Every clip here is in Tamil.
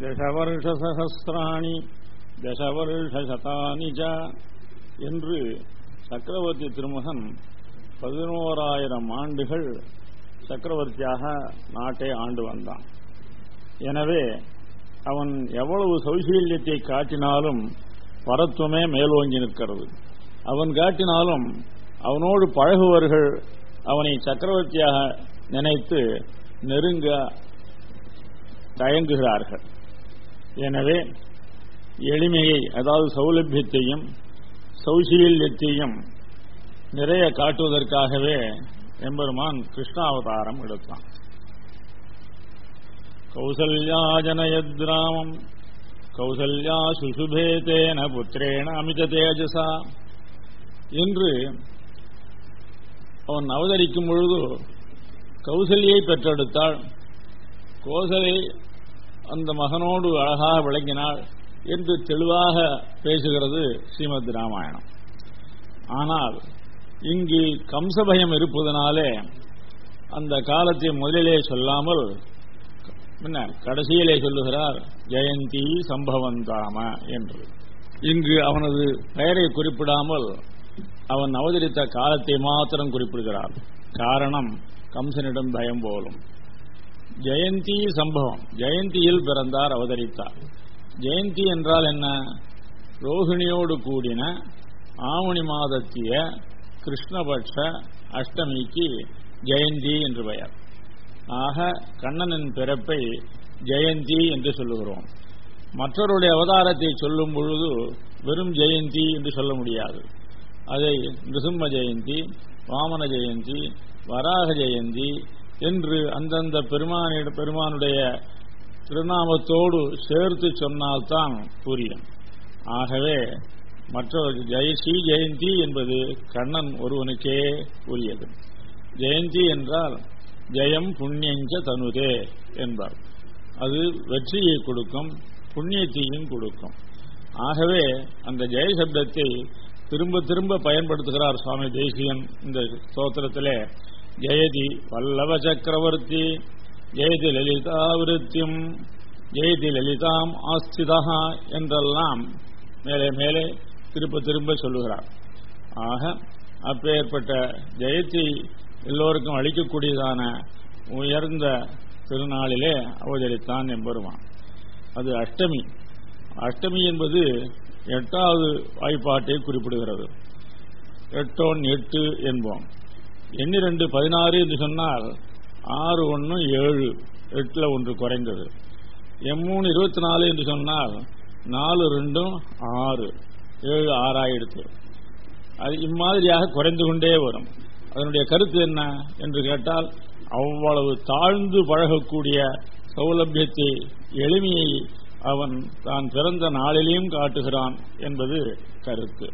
தசவருஷசகசிராணி தசவருஷசதானி ச என்று சக்கரவர்த்தி திருமகன் பதினோராயிரம் ஆண்டுகள் சக்கரவர்த்தியாக நாட்டை ஆண்டு வந்தான் எனவே அவன் எவ்வளவு சௌசீல்யத்தை காட்டினாலும் பரத்துவமே மேலோங்கி நிற்கிறது அவன் காட்டினாலும் அவனோடு பழகுவர்கள் அவனை சக்கரவர்த்தியாக நினைத்து நெருங்க தயங்குகிறார்கள் எனவே எளிமையை அதாவது சௌலபியத்தையும் சௌசீல்யத்தையும் நிறைய காட்டுவதற்காகவே எம்பெருமான் கிருஷ்ணாவதாரம் எடுத்தான் கௌசல்யா ஜனயத்ராமம் கௌசல்யா சுசுபேதேன புத்திரேன அமித தேஜசா என்று அவன் அவதரிக்கும் பொழுது கௌசல்யை பெற்றெடுத்தாள் கோசலை அந்த மகனோடு அழகாக விளங்கினாள் என்று தெளிவாக பேசுகிறது ஸ்ரீமத் ராமாயணம் ஆனால் இங்கு கம்சபயம் இருப்பதனாலே அந்த காலத்தை முதலிலே சொல்லாமல் என்ன கடைசியிலே சொல்லுகிறார் ஜெயந்தி சம்பவந்தாம என்று இங்கு அவனது பெயரை குறிப்பிடாமல் அவன் அவதரித்த காலத்தை மாத்திரம் குறிப்பிடுகிறார் காரணம் கம்சனிடம் பயம் போலும் ஜெயந்தி சம்பவம் ஜெயந்தியில் பிறந்தார் அவதரித்தார் ஜெயந்தி என்றால் என்ன ரோஹிணியோடு கூடின ஆவணி மாதத்திய கிருஷ்ணபட்ச அஷ்டமிக்கு ஜெயந்தி என்று பெயர் ஆக கண்ணனின் பிறப்பை ஜெயந்தி என்று சொல்லுகிறோம் மற்றவருடைய அவதாரத்தை சொல்லும் பொழுது வெறும் ஜெயந்தி என்று சொல்ல முடியாது அதை நிருசிம்ம ஜெயந்தி வாமன ஜெயந்தி வராக ஜெயந்தி என்று அந்தந்த பெருமானிட பெருமானுடைய திருநாமத்தோடு சேர்த்து சொன்னால்தான் புரியும் ஆகவே மற்றவருக்கு ஜெய ஸ்ரீ ஜெயந்தி என்பது கண்ணன் ஒருவனுக்கே உரியது ஜெயந்தி என்றால் ஜெயம் புண்ணியஞ்ச தனுதே என்பார் அது வெற்றியை கொடுக்கும் புண்ணியத்தையும் கொடுக்கும் ஆகவே அந்த ஜெய சப்தத்தை திரும்ப திரும்ப பயன்படுத்துகிறார் சுவாமி தேசியன் இந்த ஸ்தோத்திரத்திலே ஜெயதி வல்லவ சக்கரவர்த்தி ஜெயதி லலிதாவிருத்தியும் ஜெயதி லலிதாம் ஆஸ்திதா என்றெல்லாம் மேலே மேலே திரும்ப திரும்ப சொல்லுகிறார் ஆக அப்பேற்பட்ட ஜெயத்தை எல்லோருக்கும் அளிக்கக்கூடியதான உயர்ந்த திருநாளிலே அவதரித்தான் என்பருவான் அது அஷ்டமி அஷ்டமி என்பது எட்டாவது வாய்ப்பாட்டை குறிப்பிடுகிறது எட்டோன் எட்டு என்போம் எண்ணிரண்டு பதினாறு என்று சொன்னால் ஆறு ஒன்று ஏழு எட்டுல ஒன்று குறைந்தது எம்மூணு இருபத்தி நாலு என்று சொன்னால் நாலு ரெண்டும் ஆறு ஏழு ஆறாயிடுத்து அது இம்மாதிரியாக குறைந்து கொண்டே வரும் அதனுடைய கருத்து என்ன என்று கேட்டால் அவ்வளவு தாழ்ந்து பழகக்கூடிய சௌலபியத்தை எளிமையை அவன் தான் பிறந்த நாளிலேயும் காட்டுகிறான் என்பது கருத்து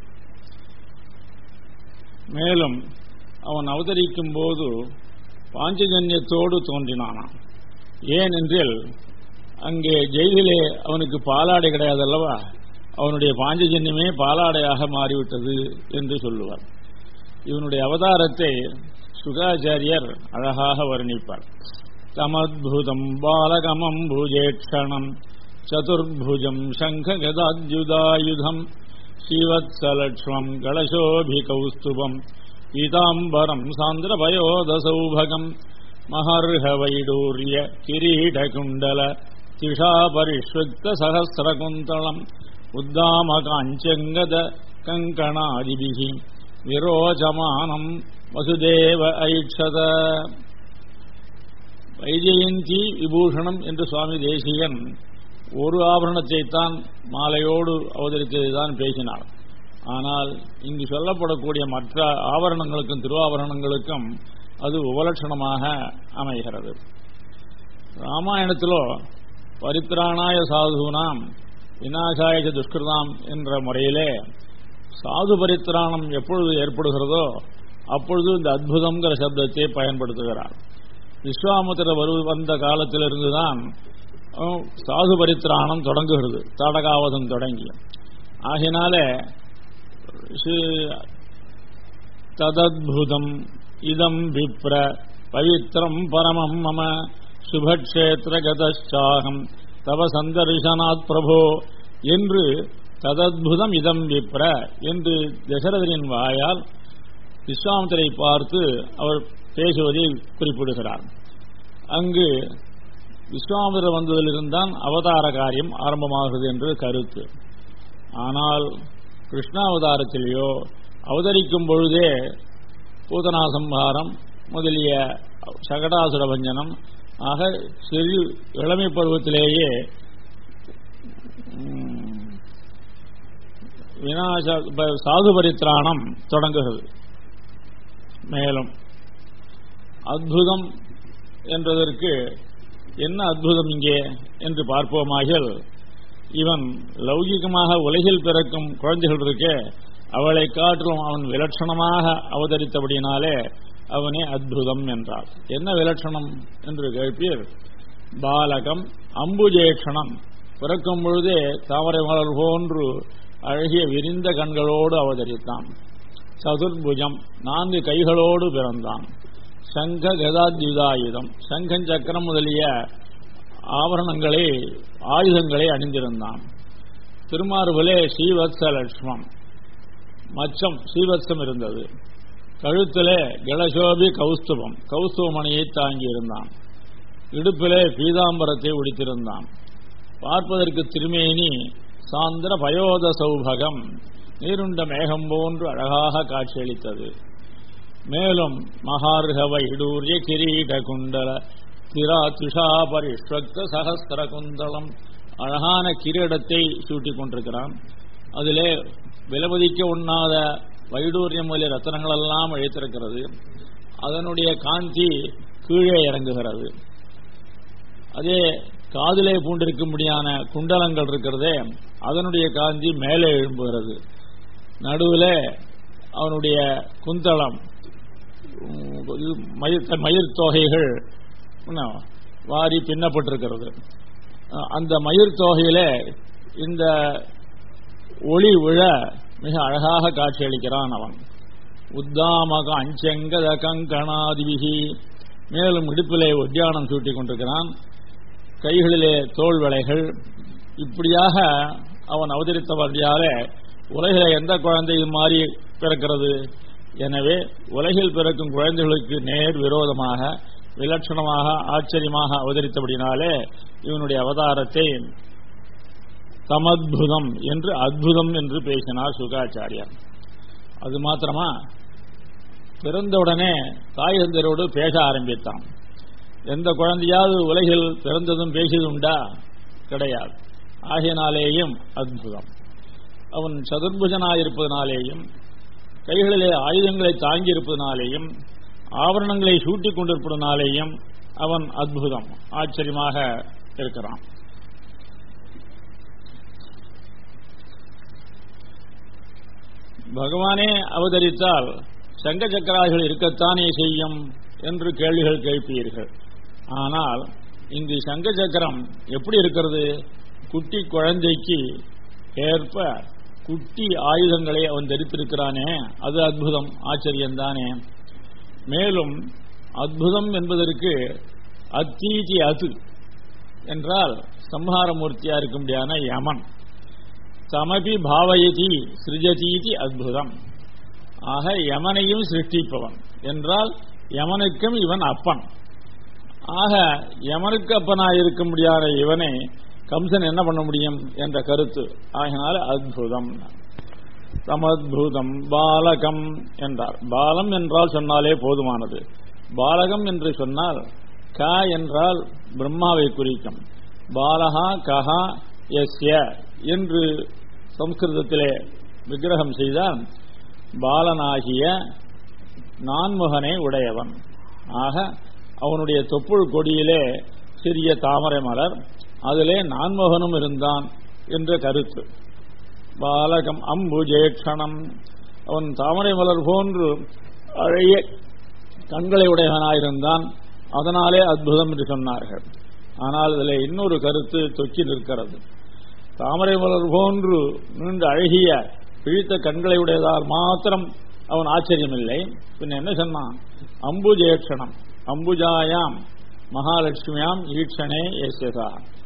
மேலும் அவன் அவதரிக்கும் போது பாஞ்சஜன்யத்தோடு தோன்றினானாம் ஏனென்றில் அங்கே ஜெயிலிலே அவனுக்கு பாலாடை கிடையாது அல்லவா அவனுடைய பாஞ்சஜன்யமே பாலாடையாக மாறிவிட்டது என்று சொல்லுவார் இவனுடைய அவதாரத்தை சுகாச்சாரியர் அழகாக வர்ணிப்பார் தமத்புதம் பாலகமம் பூஜேட்சணம் சதுர்புஜம் சங்க கதாத்யுதாயுதம் ஸ்ரீவத்சலக்ஷ்மம் கலசோபிகௌஸ்துபம் பீதாம்பரம் சாந்திரபயோதசௌபகம் மகர்ஹ வைடூரிய கிரீடகுண்டல திஷா பரிஷ்வக்த சகசிரகுந்தளம் உத்தாம காஞ்சங்கத கங்கணாதிபிகி விரோஜமானம் வசுதேவ ஐட்சத வைஜெயந்தி விபூஷணம் என்று சுவாமி தேசிகன் ஒரு ஆபரணத்தை தான் மாலையோடு அவதரித்ததுதான் பேசினார் ஆனால் இங்கு சொல்லப்படக்கூடிய மற்ற ஆபரணங்களுக்கும் திருவாபரணங்களுக்கும் அது உபலட்சணமாக அமைகிறது ராமாயணத்திலோ பரித்ராணாய சாதுனாம் விநாசாய துஷ்கிருதாம் என்ற முறையிலே சாது பரித்ராணம் எப்பொழுது ஏற்படுகிறதோ அப்பொழுது இந்த அற்புதங்கிற சப்தத்தை பயன்படுத்துகிறார் விஸ்வாமுத்திர வரு வந்த காலத்திலிருந்துதான் சாது பரித்ராணம் தொடங்குகிறது தாடகாவதம் தொடங்கி ஆகினால ததத்புதம் இதம் விப்ர பவித்ரம் பரமம் மம சுபக்ஷேத்திரகதாகம் தவ சந்தர்ஷனாத் பிரபோ என்று ததத்புதம் இதம் விப்ர என்று தசரதனின் வாயால் விஸ்வாமித்தரை பார்த்து அவர் பேசுவதை குறிப்பிடுகிறார் அங்கு விஸ்வாமித்திரர் வந்ததிலிருந்தான் அவதார காரியம் ஆரம்பமாகிறது என்று கருத்து ஆனால் கிருஷ்ணாவதாரத்திலேயோ அவதரிக்கும் பொழுதே பூதனாசம்ஹாரம் முதலிய சகடாசுர பஞ்சனம் ஆக சிறு இளமை பருவத்திலேயே விநாச சாது பரித்ராணம் தொடங்குகிறது மேலும் அற்புதம் என்பதற்கு என்ன அற்புதம் இங்கே என்று பார்ப்போமாகில் இவன் லௌகிகமாக உலகில் பிறக்கும் குழந்தைகள் இருக்கே அவளை காட்டிலும் அவன் விலட்சணமாக அவதரித்தபடியினாலே அவனே அற்புதம் என்றார் என்ன விலட்சணம் என்று கேட்பீர் பாலகம் அம்புஜேஷணம் பிறக்கும் பொழுதே தாமரை மலர் போன்று அழகிய விரிந்த கண்களோடு அவதரித்தான் சதுர்புஜம் நான்கு கைகளோடு பிறந்தான் சங்க கதாத்யுதாயுதம் சங்கன் சக்கரம் முதலிய ஆபரணங்களை ஆயுதங்களை அணிந்திருந்தான் திருமார்புலே ஸ்ரீவத்ச லட்சுமம் மச்சம் ஸ்ரீவத்சம் இருந்தது கழுத்திலே கிளசோபி கௌஸ்துபம் கௌஸ்துவமணியை தாங்கியிருந்தான் இடுப்பிலே பீதாம்பரத்தை உடித்திருந்தான் பார்ப்பதற்கு திருமேனி சாந்திர பயோத சௌபகம் நீருண்ட மேகம் போன்று அழகாக காட்சியளித்தது மேலும் மகார்கவ இடூரிய கிரீட குண்டல திரா துஷா பரிஷ்வக்த சகஸ்திர குந்தளம் அழகான கிரீடத்தை சூட்டிக் கொண்டிருக்கிறான் அதிலே விலமதிக்க உண்ணாத வைடூரியம் முதலிய ரத்தனங்களெல்லாம் அழைத்திருக்கிறது அதனுடைய காந்தி கீழே இறங்குகிறது அதே காதிலே பூண்டிருக்கும்படியான குண்டலங்கள் இருக்கிறதே அதனுடைய காந்தி மேலே எழும்புகிறது நடுவில் அவனுடைய குந்தளம் மயிர் மயிர் தொகைகள் வாரி பின்னப்பட்டிருக்கிறது அந்த மயிர் தொகையில இந்த ஒளி விழ மிக அழகாக காட்சியளிக்கிறான் அவன் உத்தாமக அஞ்செங்கத கங்கணாதிபிகி மேலும் இடுப்பிலே ஒட்டியானம் சூட்டிக் கொண்டிருக்கிறான் கைகளிலே தோல் வளைகள் இப்படியாக அவன் அவதரித்தபடியாலே உலகில் எந்த குழந்தை இது மாதிரி பிறக்கிறது எனவே உலகில் பிறக்கும் குழந்தைகளுக்கு நேர் விரோதமாக விலட்சணமாக ஆச்சரியமாக அவதரித்தபடினாலே இவனுடைய அவதாரத்தை தமத்புதம் என்று அத்புதம் என்று பேசினார் சுகாச்சாரியர் அது மாத்திரமா பிறந்தவுடனே தாய் தந்தரோடு பேச ஆரம்பித்தான் எந்த குழந்தையாவது உலகில் பிறந்ததும் பேசியது உண்டா கிடையாது ஆகியனாலேயும் அற்புதம் அவன் சதுர்புஜனாயிருப்பதனாலேயும் கைகளிலே ஆயுதங்களை தாங்கியிருப்பதனாலேயும் ஆவரணங்களை சூட்டிக் கொண்டிருப்பதனாலேயும் அவன் அற்புதம் ஆச்சரியமாக இருக்கிறான் பகவானே அவதரித்தால் சங்க சக்கராதிகள் இருக்கத்தானே செய்யும் என்று கேள்விகள் கேட்பீர்கள் ஆனால் இங்கு சங்க சக்கரம் எப்படி இருக்கிறது குட்டி குழந்தைக்கு ஏற்ப குட்டி ஆயுதங்களை அவன் தரித்திருக்கிறானே அது அற்புதம் ஆச்சரியம்தானே மேலும் அற்புதம் என்பதற்கு அத்தீதி அது என்றால் சம்ஹாரமூர்த்தியா இருக்கும்படியான யமன் சமபி பாவயதி சிருஜதீதி அற்புதம் ஆக யமனையும் சிருஷ்டிப்பவன் என்றால் யமனுக்கும் இவன் அப்பன் ஆக யமனுக்கு அப்பனாயிருக்க முடியாத இவனை கம்சன் என்ன பண்ண முடியும் என்ற கருத்து ஆகினால அற்புதம் சமத்பூதம் பாலகம் என்றார் பாலம் என்றால் சொன்னாலே போதுமானது பாலகம் என்று சொன்னால் க என்றால் பிரம்மாவை குறிக்கும் பாலகா கஹா எஸ்ய என்று சம்ஸ்கிருதத்திலே விக்கிரகம் செய்தால் பாலனாகிய நான்முகனை உடையவன் ஆக அவனுடைய தொப்புள் கொடியிலே சிறிய தாமரை மலர் அதிலே நான்முகனும் இருந்தான் என்ற கருத்து பாலகம் அம்புஜேட்சணம் அவன் தாமரை மலர் போன்று அழகிய கண்களை உடையவனாயிருந்தான் அதனாலே அற்புதம் என்று சொன்னார்கள் ஆனால் இதில் இன்னொரு கருத்து தொக்கி நிற்கிறது தாமரை மலர் போன்று நீண்ட அழகிய பிழித்த கண்களை உடையதால் மாத்திரம் அவன் ஆச்சரியமில்லை பின் என்ன சொன்னான் அம்புஜேட்சணம் அம்புஜாயாம் மகாலட்சுமியாம் ஈட்சணே ஏசியதா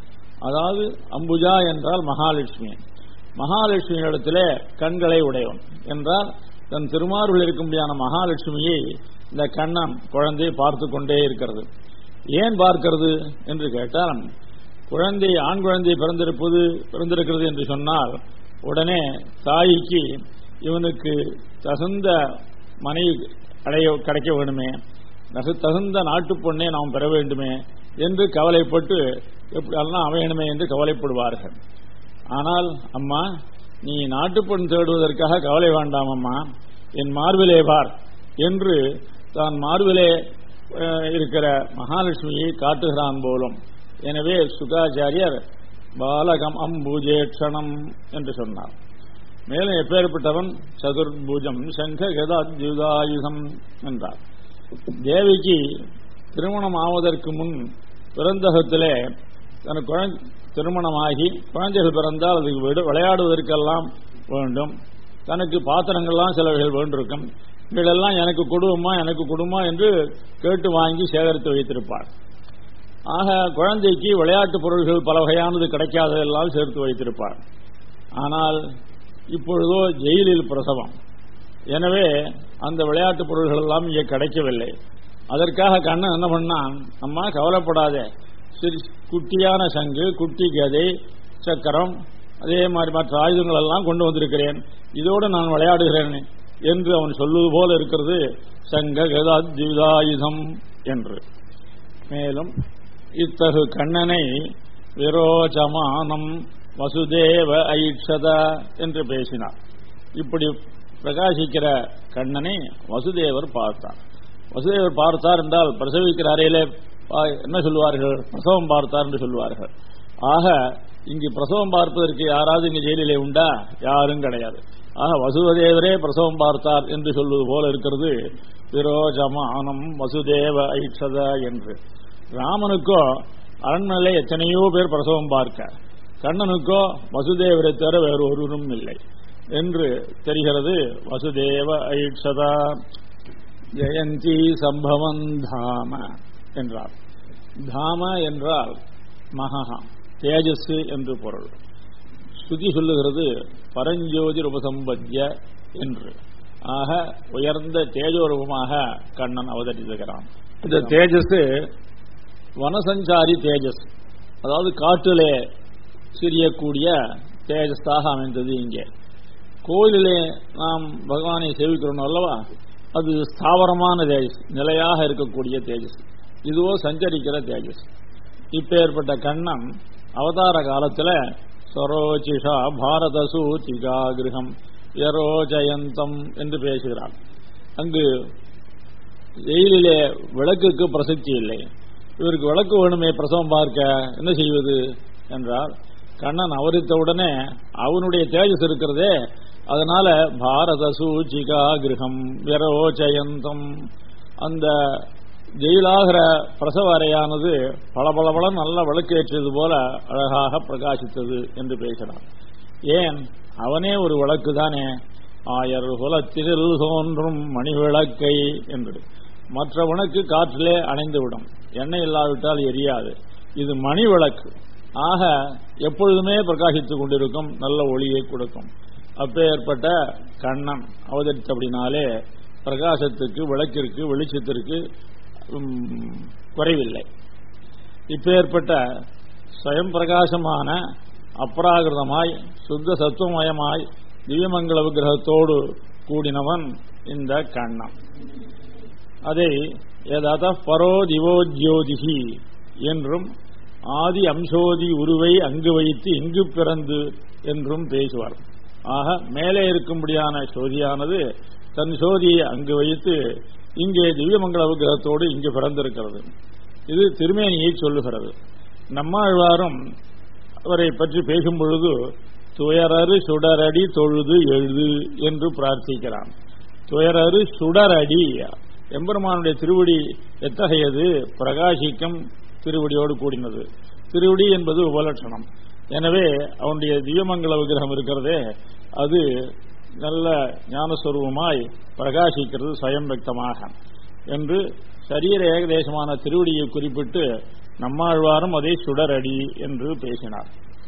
அதாவது அம்புஜா என்றால் மகாலட்சுமி மகாலட்சுமியிடத்திலே கண்களை உடையவன் என்றால் தன் திருமார்பில் இருக்கும்படியான மகாலட்சுமியை இந்த கண்ணன் குழந்தை பார்த்து கொண்டே இருக்கிறது ஏன் பார்க்கிறது என்று கேட்டால் குழந்தை ஆண் குழந்தை பிறந்திருப்பது பிறந்திருக்கிறது என்று சொன்னால் உடனே தாய்க்கு இவனுக்கு தகுந்த மனைவி அடைய கிடைக்க வேண்டுமே நகு- தகுந்த நாட்டுப் பொண்ணை நாம் பெற வேண்டுமே என்று கவலைப்பட்டு எப்படியெல்லாம் அமையணுமே என்று கவலைப்படுவார்கள் ஆனால் அம்மா நீ நாட்டுப் பொன் தேடுவதற்காக கவலை வேண்டாம் அம்மா என் மார்பிலே பார் என்று தான் மார்பிலே அஹ், இருக்கிற மகாலட்சுமியை காட்டுகிறான் போலும் எனவே சுகாச்சாரியர் பாலகம் அம்புஜேட்சணம் என்று சொன்னார் மேலும் எப்பேற்பட்டவன் சதுர்புஜம் சங்க கதாயுதாயுதம் என்றார் தேவிக்கு திருமணம் ஆவதற்கு முன் பிறந்தகத்திலே தனக்கு குழந்தை திருமணமாகி குழந்தைகள் பிறந்தால் அதுக்கு விடு- விளையாடுவதற்கெல்லாம் வேண்டும் தனக்கு பாத்திரங்கள்லாம் சிலவைகள் வேண்டிருக்கும் இவைகளெல்லாம் எனக்கு கொடுமா எனக்கு கொடுமா என்று கேட்டு வாங்கி சேகரித்து வைத்திருப்பார் ஆக குழந்தைக்கு விளையாட்டு பொருள்கள் பல வகையானது கிடைக்காததெல்லாம் சேர்த்து வைத்திருப்பார் ஆனால் இப்பொழுதோ ஜெயிலில் பிரசவம் எனவே அந்த விளையாட்டு பொருள்கள் எல்லாம் இங்கே கிடைக்கவில்லை அதற்காக கண்ணன் என்ன பண்ணான் அம்மா கவலைப்படாதே சிறு குட்டியான சங்கு குட்டி கதை சக்கரம் அதே மாதிரி மற்ற ஆயுதங்கள் எல்லாம் கொண்டு வந்திருக்கிறேன் இதோடு நான் விளையாடுகிறேன் என்று அவன் சொல்லுவது போல இருக்கிறது சங்க கதாயுதாயுதம் என்று மேலும் இத்தகு கண்ணனை விரோச்சமானம் வசுதேவ ஐட்சத என்று பேசினார் இப்படி பிரகாசிக்கிற கண்ணனை வசுதேவர் பார்த்தார் வசுதேவர் பார்த்தார் என்றால் பிரசவிக்கிற அறையிலே பா- என்ன சொல்லுவார்கள் பிரசவம் பார்த்தார் என்று சொல்லுவார்கள் ஆக இங்கு பிரசவம் பார்ப்பதற்கு யாராவது இங்கு ஜெயிலிலே உண்டா யாரும் கிடையாது ஆக வசுதேவரே பிரசவம் பார்த்தார் என்று சொல்வது போல இருக்கிறது விரோஜமானம் வசுதேவ ஐட்சத என்று ராமனுக்கோ அரண்மனையிலே எத்தனையோ பேர் பிரசவம் பார்க்க கண்ணனுக்கோ வசுதேவரை தவிர வேறு ஒருவரும் இல்லை என்று தெரிகிறது வசுதேவ ஐட்சதா ஜெயந்தி சம்பவம் தாம என்றார் தாம என்றால் மகா தேஜஸ் என்று பொருள் ஸ்ருதி சொல்லுகிறது பரஞ்சோதி உபசம்பத்திய என்று ஆக உயர்ந்த தேஜோரூபமாக கண்ணன் அவதரித்திருக்கிறான் இந்த தேஜஸ் வனசஞ்சாரி தேஜஸ் அதாவது காற்றிலே சிரியக்கூடிய தேஜஸாக அமைந்தது இங்கே கோயிலிலே நாம் பகவானை சேவிக்கிறோம் அல்லவா அது ஸ்தாவரமான தேஜஸ் நிலையாக இருக்கக்கூடிய தேஜஸ் இதுவோ சஞ்சரிக்கிற தேஜஸ் இப்பேற்பட்ட கண்ணன் அவதார காலத்தில் சரோச்சிஷா பாரத சூச்சிகா கிரகம் யரோஜயந்தம் என்று பேசுகிறார் அங்கு வெயிலிலே விளக்குக்கு பிரசக்தி இல்லை இவருக்கு விளக்கு வேணுமே பிரசவம் பார்க்க என்ன செய்வது என்றால் கண்ணன் அவரித்தவுடனே அவனுடைய தேஜஸ் இருக்கிறதே அதனால பாரத சூச்சிகா கிரகம் விரோச்சயந்தம் அந்த ஜெயிலாகிற பிரசவ அறையானது பளபளபள நல்ல விளக்கேற்றியது போல அழகாக பிரகாசித்தது என்று பேசினார் ஏன் அவனே ஒரு விளக்கு தானே ஆயர் குலத்தில் தோன்றும் மணி விளக்கை என்று மற்ற உனக்கு காற்றிலே அணைந்துவிடும் எண்ணெய் இல்லாவிட்டால் எரியாது இது மணி விளக்கு ஆக எப்பொழுதுமே பிரகாசித்துக் கொண்டிருக்கும் நல்ல ஒளியை கொடுக்கும் அப்பேற்பட்ட கண்ணன் அவதரித்தபடினாலே பிரகாசத்துக்கு விளக்கிற்கு வெளிச்சத்திற்கு உம், குறைவில்லை இப்பேற்பட்ட ஸ்வயம் பிரகாசமான அப்ராகிருதமாய் சுத்த சத்துவமயமாய் திவ்யமங்கல விக்கிரகத்தோடு கூடினவன் இந்த கண்ணன் அதை ஏதாத பரோ திவோஜோதிகி என்றும் ஆதி அம்சோதி உருவை அங்கு வைத்து இங்கு பிறந்து என்றும் பேசுவார் ஆக மேலே இருக்கும்படியான சோதியானது தன் சோதியை அங்கு வைத்து இங்கே திவ்யமங்கல விக்கிரகத்தோடு இங்கு பிறந்திருக்கிறது இது திருமேனியை சொல்லுகிறது நம்மாழ்வாரும் அவரை பற்றி பேசும் பொழுது துயரறு சுடரடி தொழுது எழுது என்று பிரார்த்திக்கிறான் துயரறு சுடரடி எம்பெருமானுடைய திருவடி எத்தகையது பிரகாசிக்கும் திருவடியோடு கூடினது திருவடி என்பது உபலட்சணம் எனவே அவனுடைய திவ்யமங்கல விக்கிரகம் இருக்கிறதே அது நல்ல ஞானஸ்வரூபமாய் பிரகாசிக்கிறது ஸ்வயம் வியக்தமாக என்று சரீர ஏகதேசமான திருவடியை குறிப்பிட்டு நம்மாழ்வாரும் அதை சுடரடி என்று பேசினார்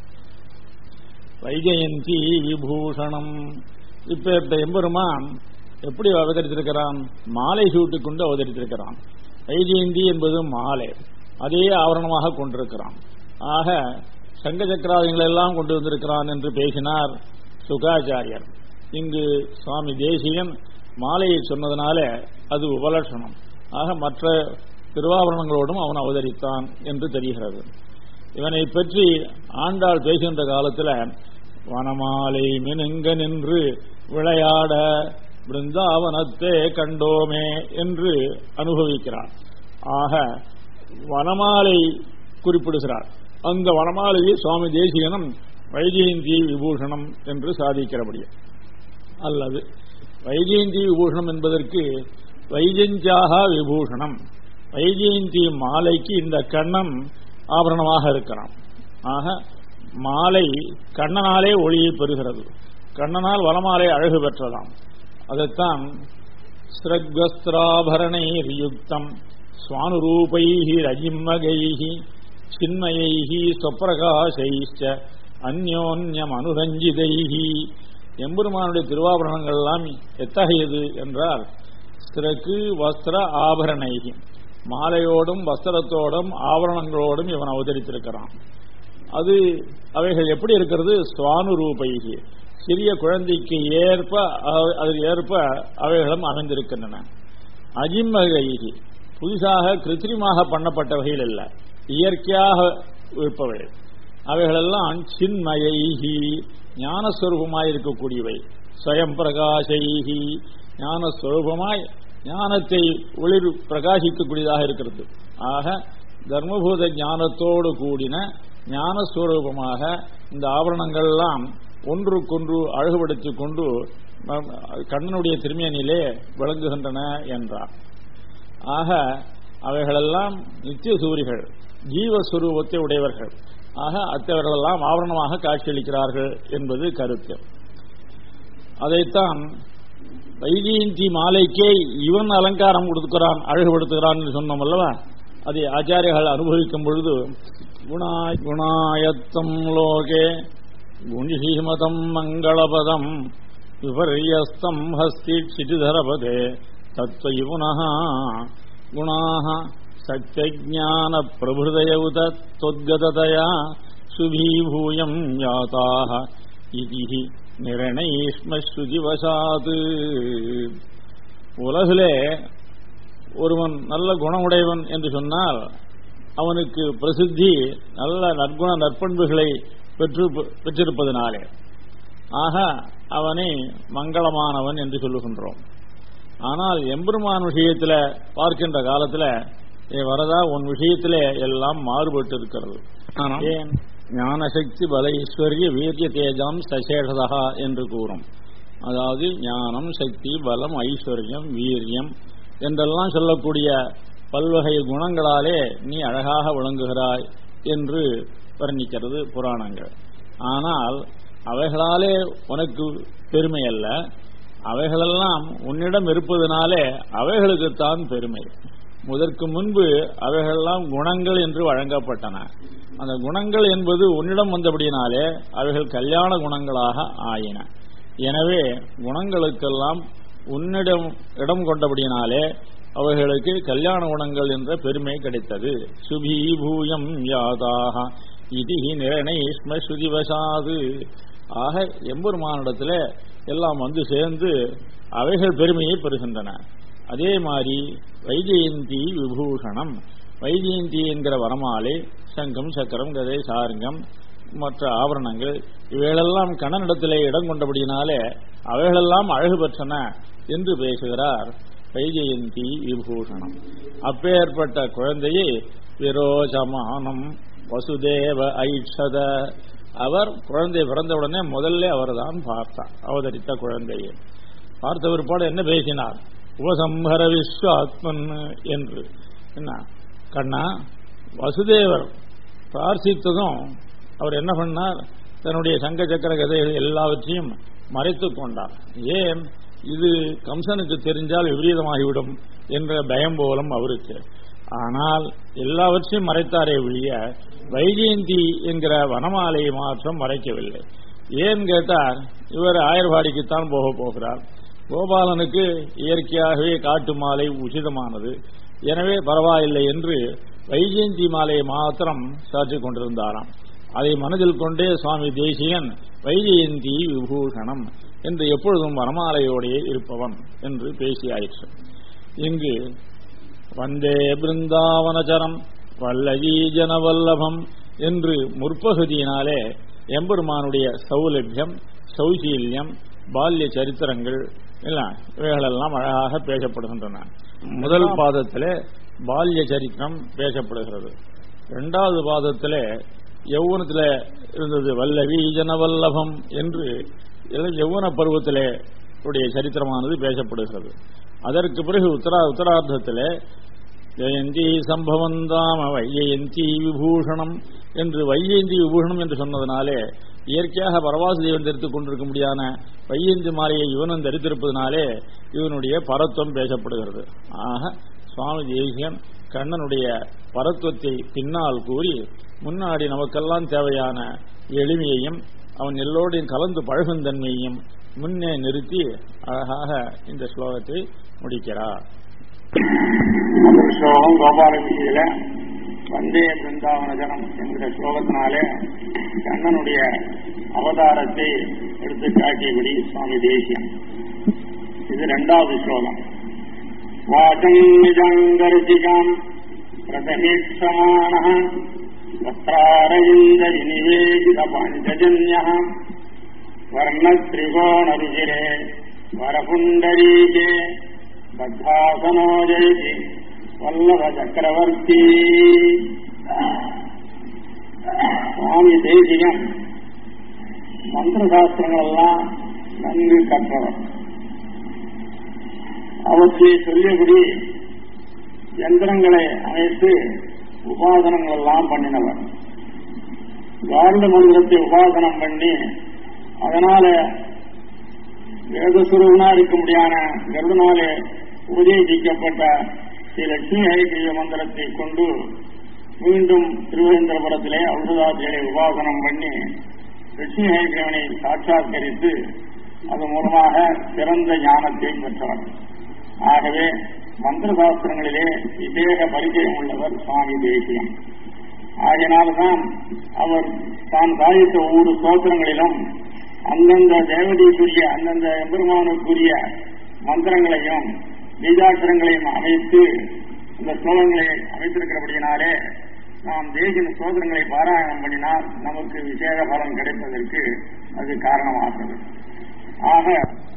வைஜெயந்தி விபூஷணம் இப்ப எம்பெருமான் எப்படி அவதரித்திருக்கிறான் மாலை சூட்டிக் கொண்டு அவதரித்திருக்கிறான் வைஜெயந்தி என்பது மாலை அதே ஆவரணமாக கொண்டிருக்கிறான் ஆக சங்க சக்கராதிகளை எல்லாம் கொண்டு வந்திருக்கிறான் என்று பேசினார் சுகாச்சாரியர் இங்கு சுவாமி தேசிகன் மாலையை சொன்னதனால அது உபலட்சணம் ஆக மற்ற திருவாபரணங்களோடும் அவன் அவதரித்தான் என்று தெரிகிறது இவனை பற்றி ஆண்டாள் பேசுகின்ற காலத்தில் வனமாலை மினுங்க நின்று விளையாட பிருந்தாவனத்தே கண்டோமே என்று அனுபவிக்கிறார் ஆக வனமாலை குறிப்பிடுகிறார் அந்த வனமாலையை சுவாமி தேசிகனும் வைஜெயந்தி விபூஷணம் என்று சாதிக்கிறபடியே அல்லது வைஜெயந்தி விபூஷணம் என்பதற்கு வைஜெஞ்சாக விபூஷணம் வைஜெயந்தி மாலைக்கு இந்த கண்ணன் ஆபரணமாக இருக்கிறான் ஆக மாலை கண்ணனாலே ஒளியை பெறுகிறது கண்ணனால் வனமாலை அழகு பெற்றதாம் அதைத்தான் ஸ்ரக்வஸ்திராபரணைர் யுக்தம் சுவானுரூபை ரஜிம்மகைஹி சின்மயைஹி சொப்பிரகாசைச்ச அந்யோன்யம் அனுரஞ்சிதைஹி எம்பெருமானுடைய திருவாபரணங்கள் எல்லாம் எத்தகையது என்றால் சிறக்கு வஸ்திர ஆபரணைகி மாலையோடும் வஸ்திரத்தோடும் ஆபரணங்களோடும் இவன் அவதரித்திருக்கிறான் அது அவைகள் எப்படி இருக்கிறது சுவானுரூபைகி சிறிய குழந்தைக்கு ஏற்ப அதில் ஏற்ப அவைகளும் அமைந்திருக்கின்றன அஜிம்மகைகி புதுசாக கிருத்திரிமாக பண்ணப்பட்ட வகையில் அல்ல இயற்கையாக இருப்பவை அவைகளெல்லாம் சின்மயைகி ஞானஸ்வரூபமாய் இருக்கக்கூடியவை ஸ்வயம் பிரகாசைகி ஞானஸ்வரூபமாய் ஞானத்தை ஒளிர் பிரகாசிக்கக்கூடியதாக இருக்கிறது ஆக தர்மபூத ஞானத்தோடு கூடின ஞானஸ்வரூபமாக இந்த ஆபரணங்கள்லாம் ஒன்றுக்கொன்று அழகுபடுத்திக் கொண்டு கண்ணனுடைய திருமேனிலே விளங்குகின்றன என்றார் ஆக அவைகளெல்லாம் நித்திய சூரிகள் ஜீவஸ்வரூபத்தை உடையவர்கள் ஆக அத்தவர்களெல்லாம் ஆவரணமாக காட்சியளிக்கிறார்கள் என்பது கருத்து அதைத்தான் வைஜெயந்தி மாலைக்கே இவன் அலங்காரம் கொடுக்கிறான் அழகுபடுத்துகிறான் என்று சொன்னோம் அல்லவா அதை ஆச்சாரியர்கள் அனுபவிக்கும் பொழுது குணாய் குணாயத்தம் லோகே குணிஹீமதம் மங்களபதம் விபர்யஸ்தம் ஹஸ்தி க்ஷிதிதரபதே தத்வை புனः குணாः சத்யஜான பிரபுதய உத தொத்கததயா சுபீபூயம் யாதாக இதி நிரணயிஷ்மஸ்ருதிவசாது உலகிலே ஒருவன் நல்ல குணமுடையவன் என்று சொன்னால் அவனுக்கு பிரசித்தி நல்ல நற்குண நற்பண்புகளை பெற்று பெற்றிருப்பதனாலே ஆக அவனை மங்களமானவன் என்று சொல்லுகின்றோம் ஆனால் எம்பெருமான் விஷயத்தில் பார்க்கின்ற காலத்தில் ஏ வரதா உன் விஷயத்திலே எல்லாம் மாறுபட்டு இருக்கிறது ஏன் ஞானசக்தி பல ஐஸ்வர்ய வீரிய தேஜம் சசேஷதா என்று கூறும் அதாவது ஞானம் சக்தி பலம் ஐஸ்வர்யம் வீரியம் என்றெல்லாம் சொல்லக்கூடிய பல்வகை குணங்களாலே நீ அழகாக விளங்குகிறாய் என்று வர்ணிக்கிறது புராணங்கள் ஆனால் அவைகளாலே உனக்கு பெருமை அல்ல அவைகளெல்லாம் உன்னிடம் இருப்பதனாலே அவைகளுக்குத்தான் பெருமை முதற்கு முன்பு அவைகளெல்லாம் குணங்கள் என்று வழங்கப்பட்டன அந்த குணங்கள் என்பது உன்னிடம் வந்தபடியினாலே அவைகள் கல்யாண குணங்களாக ஆயின எனவே குணங்களுக்கெல்லாம் உன்னிடம் இடம் கொண்டபடியினாலே அவைகளுக்கு கல்யாண குணங்கள் என்ற பெருமை கிடைத்தது சுபி பூயம் யாதாக இது நிரணேஷ்ம ஸ்ருதிவசாது ஆக எம்பெருமானிடத்தில் எல்லாம் வந்து சேர்ந்து அவைகள் பெருமையை பெறுகின்றன அதே மாதிரி வைஜெயந்தி விபூஷணம் வைஜெயந்தி என்கிற வரமாலை சங்கம் சக்கரம் கதை சாருங்கம் மற்ற ஆபரணங்கள் இவைகளெல்லாம் கண்ணனிடத்திலே இடம் கொண்டபடியினாலே அவைகளெல்லாம் அழகு பெற்றன என்று பேசுகிறார் வைஜெயந்தி விபூஷணம் அப்பேற்பட்ட குழந்தையை விரோஜமானம் வசுதேவ ஐஷத அவர் குழந்தை பிறந்தவுடனே முதல்ல அவர் தான் பார்த்தார் அவதரித்த குழந்தையை பார்த்த பிற்பாடு என்ன பேசினார் உபசம்ஹர விஸ்வாத்மன் என்று என்ன கண்ணா வசுதேவர் பிரார்த்தித்ததும் அவர் என்ன பண்ணார் தன்னுடைய சங்க சக்கர கதைகள் எல்லாவற்றையும் மறைத்து கொண்டார் ஏன் இது கம்சனுக்கு தெரிஞ்சால் விபரீதமாகிவிடும் என்ற பயம் போலும் அவருக்கு ஆனால் எல்லாவற்றையும் மறைத்தாரே ஒழிய வைஜெயந்தி என்கிற வனமாலையை மாற்றம் மறைக்கவில்லை ஏன் கேட்டார் இவர் ஆயர்வாடிக்குத்தான் போக போகிறார் கோபாலனுக்கு இயற்கையாகவே காட்டு மாலை உச்சிதமானது எனவே பரவாயில்லை என்று வைஜெயந்தி மாலையை மாத்திரம் சாற்றிக் கொண்டிருந்தாராம் அதை மனதில் கொண்டே சுவாமி தேசியன் வைஜெயந்தி விபூஷணம் என்று எப்பொழுதும் வரமாலையோடே இருப்பவன் என்று பேசியாயிற்று இங்கு வந்தே பிருந்தாவனச்சரம் வல்லஜீ ஜனவல்லபம் என்று முற்பகுதியினாலே எம்பெருமானுடைய சௌலபியம் சௌசீல்யம் பால்ய சரித்திரங்கள் எல்லாம் இவைகளெல்லாம் அழகாக பேசப்படுகின்றன முதல் பாதத்திலே பால்ய சரித்திரம் பேசப்படுகிறது இரண்டாவது பாதத்திலே யௌவனத்தில் இருந்தது வல்லவி ஜனவல்லபம் என்று யௌவன பருவத்திலே உடைய சரித்திரமானது பேசப்படுகிறது அதற்கு பிறகு உத்தரா உத்தரார்த்தத்திலே ஜெயந்தி சம்பவந்தாம வைஜெயந்தி விபூஷணம் என்று வைஜெயந்தி விபூஷணம் என்று சொன்னதனாலே இயற்கையாக பரவாசுதேவன் தரித்துக் கொண்டிருக்க முடியாத வைஜெயந்தி மாலையை இவனும் தரித்திருப்பதனாலே இவனுடைய பரத்துவம் பேசப்படுகிறது ஆக சுவாமி தேசியன் கண்ணனுடைய பரத்துவத்தை பின்னால் கூறி முன்னாடி நமக்கெல்லாம் தேவையான எளிமையையும் அவன் எல்லோரையும் கலந்து பழகும் தன்மையையும் முன்னே நிறுத்தி அழகாக இந்த ஸ்லோகத்தை முடிக்கிறார் முதல் ஸ்லோகம் கோபால விஷயில வந்தே பிருந்தாவனஜனம் என்கிற ஸ்லோகத்தினாலே கண்ணனுடைய அவதாரத்தை எடுத்து காட்டியபடி சுவாமி தேசியம் இது இரண்டாவது ஸ்லோகம் வாசம் நிஜங்கருதிகாம் பிரதமீட்சமான வஸ்திராரவிந்தரி நிவேதித பாஞ்சஜன்ய வர்ணத்ரிகோணருஜிரே வரபுண்டரீகே பத்தாசனோ ஜெயதி வல்லப சக்கரவர்த்தி சுவாமி தேசியம் மந்திர சாஸ்திரங்கள் எல்லாம் நன்கு கற்றவர் அவற்றை சொல்லியபடி யந்திரங்களை அமைத்து உபாசனங்கள் எல்லாம் பண்ணினவர் காந்த மந்திரத்தை உபாசனம் பண்ணி அதனால வேதசுரூபனா இருக்க முடியாத கருடனாலே உபதேசிக்கப்பட்ட ஸ்ரீ லட்சுமி ஹரிகிரிய மந்திரத்தை கொண்டு மீண்டும் திருவேந்திரபுரத்திலே அமிர்தாத்தியை உபாசனம் பண்ணி லட்சுமி ஹரிகிரியவனை சாட்சாத்கரித்து அது மூலமாக சிறந்த ஞானத்தை பெற்றவர் ஆகவே மந்திர சாஸ்திரங்களிலே விசேக பரிச்சயம் உள்ளவர் சுவாமி தேசியம் ஆகையினால்தான் அவர் தான் சாதித்த ஒவ்வொரு ஸ்தோத்திரங்களிலும் அந்தந்த தேவதைக்குரிய அந்தந்த எம்பெருமானுக்குரிய மந்திரங்களையும் பீஜாட்சரங்களையும் அமைத்து இந்த ஸ்லோகங்களை அமைத்திருக்கிறபடியினாலே நாம் தேசிய ஸ்தோத்திரங்களை பாராயணம் பண்ணினால் நமக்கு விசேஷ பலன் கிடைப்பதற்கு அது காரணமாகிறது ஆக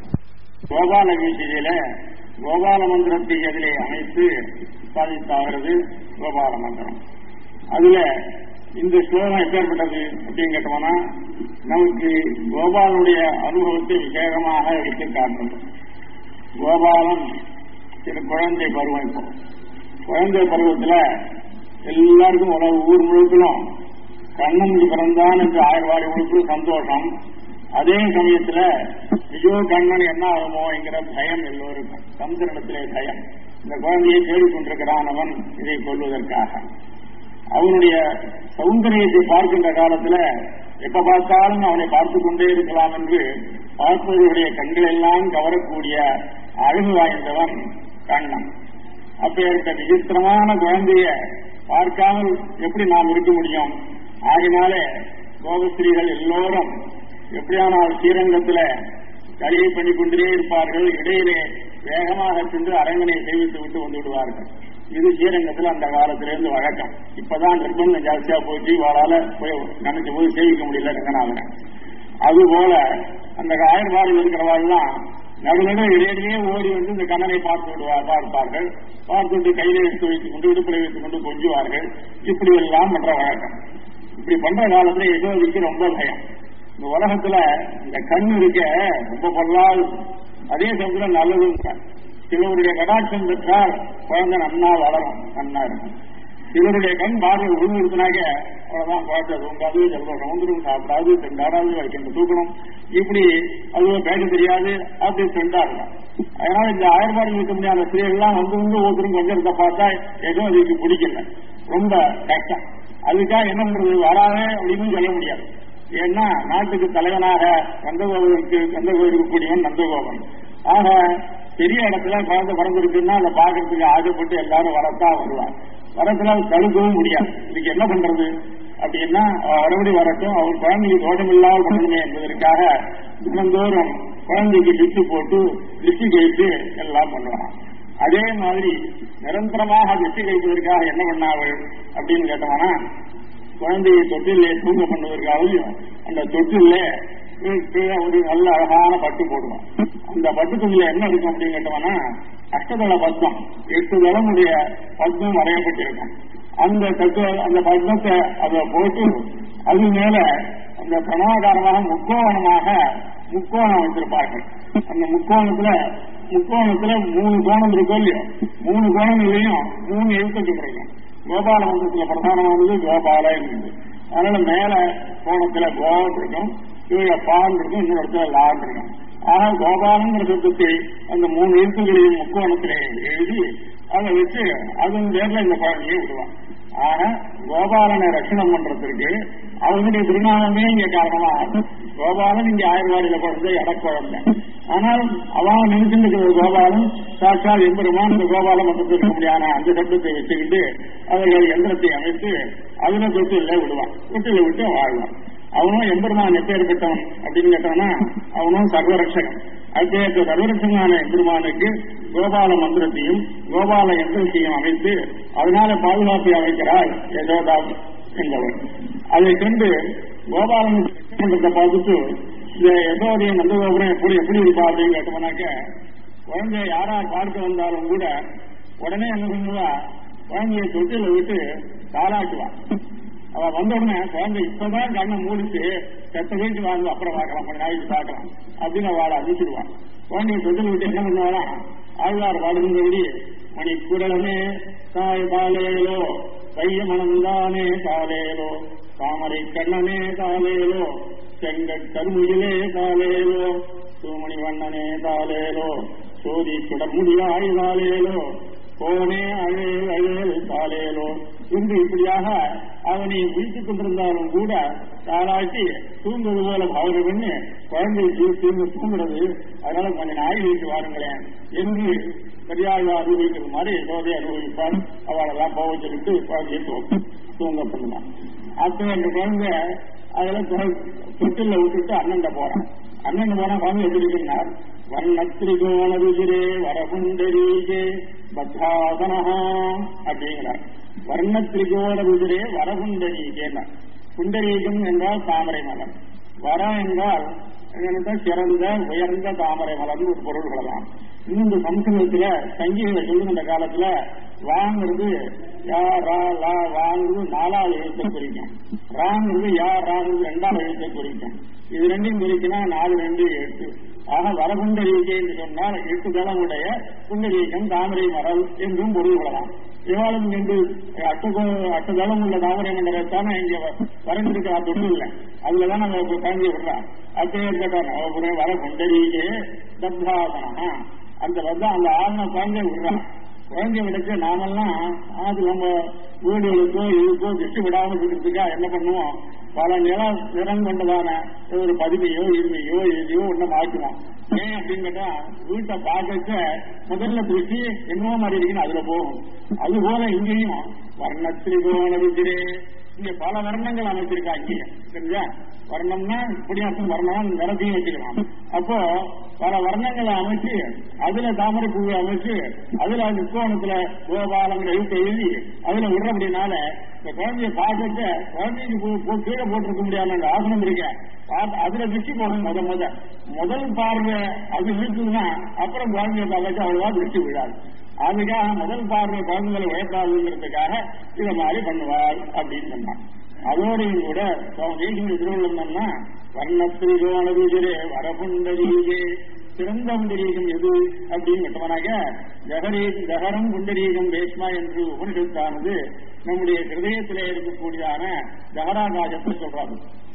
கோபால வீழ்ச்சியில கோபால மந்திரத்தை அதிலே அமைத்து சாதித்தாகிறது கோபால மந்திரம் அதுல இந்த ஸ்லோகம் எப்பேற்பட்டது அப்படின்னு கேட்டோம்னா நமக்கு கோபாலனுடைய அனுபவத்தை விசேகமாக எடுத்து காட்டும் கோபாலன் சில குழந்தை பருவம் இப்போ குழந்தை பருவத்துல எல்லாருக்கும் உலக ஊர் முழுக்கணும் கண்ணன் பிறந்தான் என்று ஆயிரவாடி முழுக்க சந்தோஷம் அதே சமயத்துல ஐயோ கண்ணன் என்ன ஆகுமோ என்கிற பயம் எல்லோருக்கும் சந்திரனிடத்திலே பயம் இந்த குழந்தையை தேடிக்கொண்டிருக்கிறான் அவன் இதை கொள்வதற்காக அவனுடைய சௌந்தரியத்தை பார்க்கின்ற காலத்துல எப்ப பார்த்தாலும் அவனை பார்த்து கொண்டே இருக்கலாம் என்று பார்ப்பவர்களுடைய கண்கள் எல்லாம் கவரக்கூடிய அழகு வாய்ந்தவன் கண்ணன் அப்பேற்பட்ட விசித்திரமான குழந்தைய பார்க்காமல் எப்படி நாம் இருக்க முடியும் ஆகினாலே கோபஸ்திரீகள் எல்லோரும் எப்படியானால் ஸ்ரீரங்கத்துல கலியை பண்ணி கொண்டே இருப்பார்கள் இடையிலே வேகமாக சென்று அரங்கனை சேவித்து விட்டு வந்து விடுவார்கள் இது ஸ்ரீரங்கத்தில் அந்த காலத்திலிருந்து வழக்கம் இப்பதான் நிர்பந்தம் ஜாஸ்தியா போச்சு வாழால போய் நினைச்ச போது சேவிக்க முடியல ரங்கநாதனை அதுபோல அந்த ஆயர்வாடியில் இருக்கிறவாள்லாம் நடுநடு இடையிலேயே ஓடி வந்து இந்த கண்ணனை பார்த்து விடுவார் பார்ப்பார்கள் பார்த்துட்டு கையில எடுத்து வைத்துக் கொண்டு இடுப்பில் வைத்துக் கொண்டு கொஞ்சுவார்கள் இப்படி எல்லாம் பண்ற வழக்கம் இப்படி பண்ற காலத்துல யசோதிக்கு ரொம்ப பயம் இந்த உலகத்துல இந்த கண் இருக்க ரொம்ப பொல்லாது அதே சமயத்துல நல்லதும் சிலருடைய கடாட்சம் பெற்றால் குழந்தை நன்னா வளரும் நன்னா இருக்கும் சிலருடைய கண் பார்வை விழுந்துருத்தினாக்க அவ்வளவுதான் குழந்தை தூங்காது ஜலதோஷம் வந்துடும் சாப்பிடாது செண்டாடாது வைக்கின்ற தூக்கணும் இப்படி அதுவும் பேச தெரியாது அப்படி செண்டா இருக்கும் அதனால இந்த ஆயர்பாடியில் இருக்க முடியாத ஸ்திரீகள்லாம் வந்து வந்து ஒருத்தரும் கொஞ்சத்தை பார்த்தா ஏதோ அதுக்கு பிடிக்கல ரொம்ப கஷ்டம் அதுக்காக என்ன பண்றது வராதே அப்படின்னு சொல்ல முடியாது ஏன்னா நாட்டுக்கு தலைவனாக நந்தகோபுருக்கு நந்தகோபுருக்கு கூடியவன் நந்தகோபன் ஆக பெரிய இடத்துல குழந்தை பிறந்திருக்குன்னா அதை பார்க்கறதுக்கு ஆசைப்பட்டு எல்லாரும் வரத்தான் வருவார் வரத்துல அவர் தடுக்கவும் முடியாது இதுக்கு என்ன பண்றது அப்படின்னா மறுபடி வரட்டும் அவர் குழந்தைக்கு தோஷம் இல்லாமல் பண்ணணுமே என்பதற்காக தினந்தோறும் குழந்தைக்கு லிஸ்ட் போட்டு லிஸ்ட் கழித்து எல்லாம் பண்ணுவாங்க அதே மாதிரி நிரந்தரமாக திருஷ்டி கழிப்பதற்காக என்ன பண்ணார்கள் அப்படின்னு கேட்டோம்னா குழந்தையை தொட்டிலே தூங்க பண்ணுவதற்காகவும் அந்த தொட்டிலே கீழே ஒரு நல்ல அழகான பட்டு போடுவோம் அந்த பட்டு துணியில என்ன இருக்கும் அப்படின்னு கேட்டோம்னா அஷ்டதள பத்மம் எட்டு தளமுடைய பத்மம் வரையப்பட்டிருக்கும் அந்த தட்டு அந்த பத்மத்தை அதை போட்டு அது மேல அந்த பிரணாகாரமாக முக்கோணமாக முக்கோணம் வைத்திருப்பார்கள் அந்த முக்கோணத்துல முக்கோணத்துல மூணு கோணம் இருக்கும் இல்லையோ மூணு கோணங்களையும் மூணு எழுத்துக்கள் இருக்கும் கோபால மந்திரத்துல பிரதானமானது கோபால இருக்குது அதனால மேல கோணத்துல கோபம் இருக்கும் கீழே பால் இருக்கும் இன்னொரு இடத்துல லான் இருக்கும் ஆக கோபாலங்கிற சப்தத்தை அந்த மூணு எழுத்துக்களையும் முக்கோணத்திலே எழுதி அதை வச்சு அதன் பேர்ல இந்த குழந்தையை விடுவான் ஆக கோபாலனை ரட்சணம் பண்றதுக்கு அவனுடைய திருநாமமே இங்க காரணமா கோபாலன் இங்க ஆயிரவாடியில குழந்தை இடக்குழந்தை ஆனால் அவன் நினைச்சிருக்கிற கோபாலன் சாட்சாத் எம்பெருமான் இந்த கோபால மன்றத்திற்கு முடியாத அந்த சட்டத்தை வச்சுக்கிட்டு அவர்கள் எந்திரத்தை அமைத்து அதுல தொட்டில விடுவான் தொட்டில விட்டு வாழ்வான் அவனும் எம்பெருமான் எப்பேற்பட்டவன் அப்படின்னு கேட்டானா அவனும் சர்வரட்சகன் அத்தகைய சர்வரட்சகனான எம்பெருமானுக்கு கோபால மந்திரத்தையும் கோபால யந்திரத்தையும் அமைத்து அதனால பாதுகாப்பை அமைக்கிறாள் யசோதா என்பவர் அதை கண்டு கோபாலன் மன்றத்தை பார்த்துட்டு இந்த யசோதைய நந்தகோபுரம் எப்படி எப்படி இருப்பா அப்படின்னு கேட்டோம்னாக்க குழந்தைய யார் யார் பார்க்க வந்தாலும் கூட உடனே என்ன பண்ணுவா குழந்தைய தொட்டில விட்டு தாளாட்டுவா அவ வந்த உடனே குழந்தை இப்பதான் கண்ணை மூடிச்சு செத்த வீட்டு வாங்க அப்புறம் பார்க்கலாம் கொஞ்ச நாளைக்கு பார்க்கலாம் அப்படின்னு அவளை அறிவிச்சிருவான் குழந்தைய தொட்டில் விட்டு என்ன பண்ணுவானா ஆழ்வார் பாடுகின்றபடி மணி குரலமே தாய் காலேலோ கைய மனந்தானே காலேலோ தாமரை கண்ணனே காலேலோ செங்கட் கருமுயிலே காலேலோ சூமணி வண்ணனே காலேலோ சோதி சுடமுடியாய் காலேலோ போனே அழேல் அழேல் காலேலோ என்று இப்படியாக அவனை விழித்துக் கொண்டிருந்தாலும் கூட தாராட்டி தூங்குவது போல பாவனை பண்ணி குழந்தை தூங்க தூங்குறது அதனால கொஞ்சம் நாய் வைத்து வாருங்களேன் என்று பெரியாழ்வா அனுபவிக்கிறது மாதிரி சோதை அனுபவிப்பார் அவளெல்லாம் போக சொல்லிட்டு குழந்தையை தூங்க பண்ணுவான் அப்ப அந்த குழந்தை அதெல்லாம் தொட்டில விட்டுட்டு அண்ணன் போறான் அண்ணன் போனா குழந்தை எப்படி இருக்கிறார் வர்ணத்திரிகோண ருஜிரே வரகுண்டரீகே பத்ராசனஹா அப்படிங்கிறார் வர்ணத்திரிகோண ருஜிரே வரகுண்டரீகேன்னா குண்டரீகம் என்றால் தாமரை மலர் வர என்றால் சிறந்த உயர்ந்த தாமரை மலர்னு ஒரு பொருள் கொள்ளலாம் இன்னும் இந்த சம்ஸ்கிருதத்துல சங்கீத சொல்லுகின்ற காலத்துல வாங்கிறது யா ரா லா வாங்கிறது நாலாவது எழுத்தை குறிக்கும் ராங்கிறது யா ராங்கிறது ரெண்டாவது எழுத்தை குறிக்கும் இது ரெண்டையும் குறிக்கினா நாலு ரெண்டு எட்டு ஆக வரகுண்டரீகை என்று சொன்னால் எட்டு தளமுடைய குண்டரீகம் தாமரை மரல் என்றும் பொருள் கொள்ளலாம் இவாளும் என்று அட்டு அட்டுதளம் உள்ள தாமரை மண்டலத்தானே இங்க வரைஞ்சிருக்கிற தொட்டு இல்லை அதுலதான் நம்ம குழந்தைய விடுறான் அத்தையே இருக்கட்டும் வர குண்டரீகே தப்தாசனா அந்த வந்து அந்த ஆழ்ன குழந்தைய விடுறான் குழந்தைய விடச்சு நாமெல்லாம் அது நம்ம வீடுகளுக்கோ இதுக்கோ திருஷ்டி விடாம இருக்கிறதுக்காக என்ன பண்ணுவோம் பல நிலம் நிறம் கொண்டதான ஒரு பதிவையோ இருமையோ எதையோ ஒண்ணு மாற்றுவோம் ஏன் அப்படின்னு கேட்டா வீட்டை பார்க்க முதல்ல திருஷ்டி என்னவோ மாதிரி இருக்குன்னு அதுல போகும் அது போல இங்கேயும் வர்ணத்திரிகோண ருச்சிரே இங்க பல வர்ணங்கள் அமைச்சிருக்கா இங்கே சரிஞ்சா வர்ணம்னா இப்படி அர்த்தம் வர்ணம் நிறத்தையும் வச்சுக்கலாம் அப்போ பல வர்ணங்களை அமைச்சு அதுல தாமரை பூவை அமைச்சு அதுல முக்கோணத்துல கோபாலங்கிற எழுத்தை எழுதி அதுல விடுற அப்படின்னால இந்த குழந்தைய பார்க்கறத குழந்தைக்கு கீழே போட்டிருக்க முடியாத அந்த ஆசனம் இருக்க அதுல திருஷ்டி போகணும் முத முத முதல் பார்வை அது இருக்குதுன்னா அப்புறம் குழந்தைய பார்க்க அவ்வளவா திருஷ்டி விழாது அதுக்காக முதல் பார்வை குழந்தைகளை உயர்த்தாதுங்கிறதுக்காக இதை மாதிரி பண்ணுவாள் அப்படின்னு சொன்னான் அதோடையும் கூட தேசிய திருவள்ளம்னா வர்ணத்திரிகோணருஜரே வரபுண்டரீகே சிறந்த புண்டரீகம் எது அப்படின்னு கேட்டவனாக ஜகரீ ஜகரம் புண்டரீகம் ரேஷ்மா என்று உபனிஷத்தானது நம்முடைய ஹிருதயத்திலே இருக்கக்கூடியதான ஜகராகாசத்தை சொல்றாரு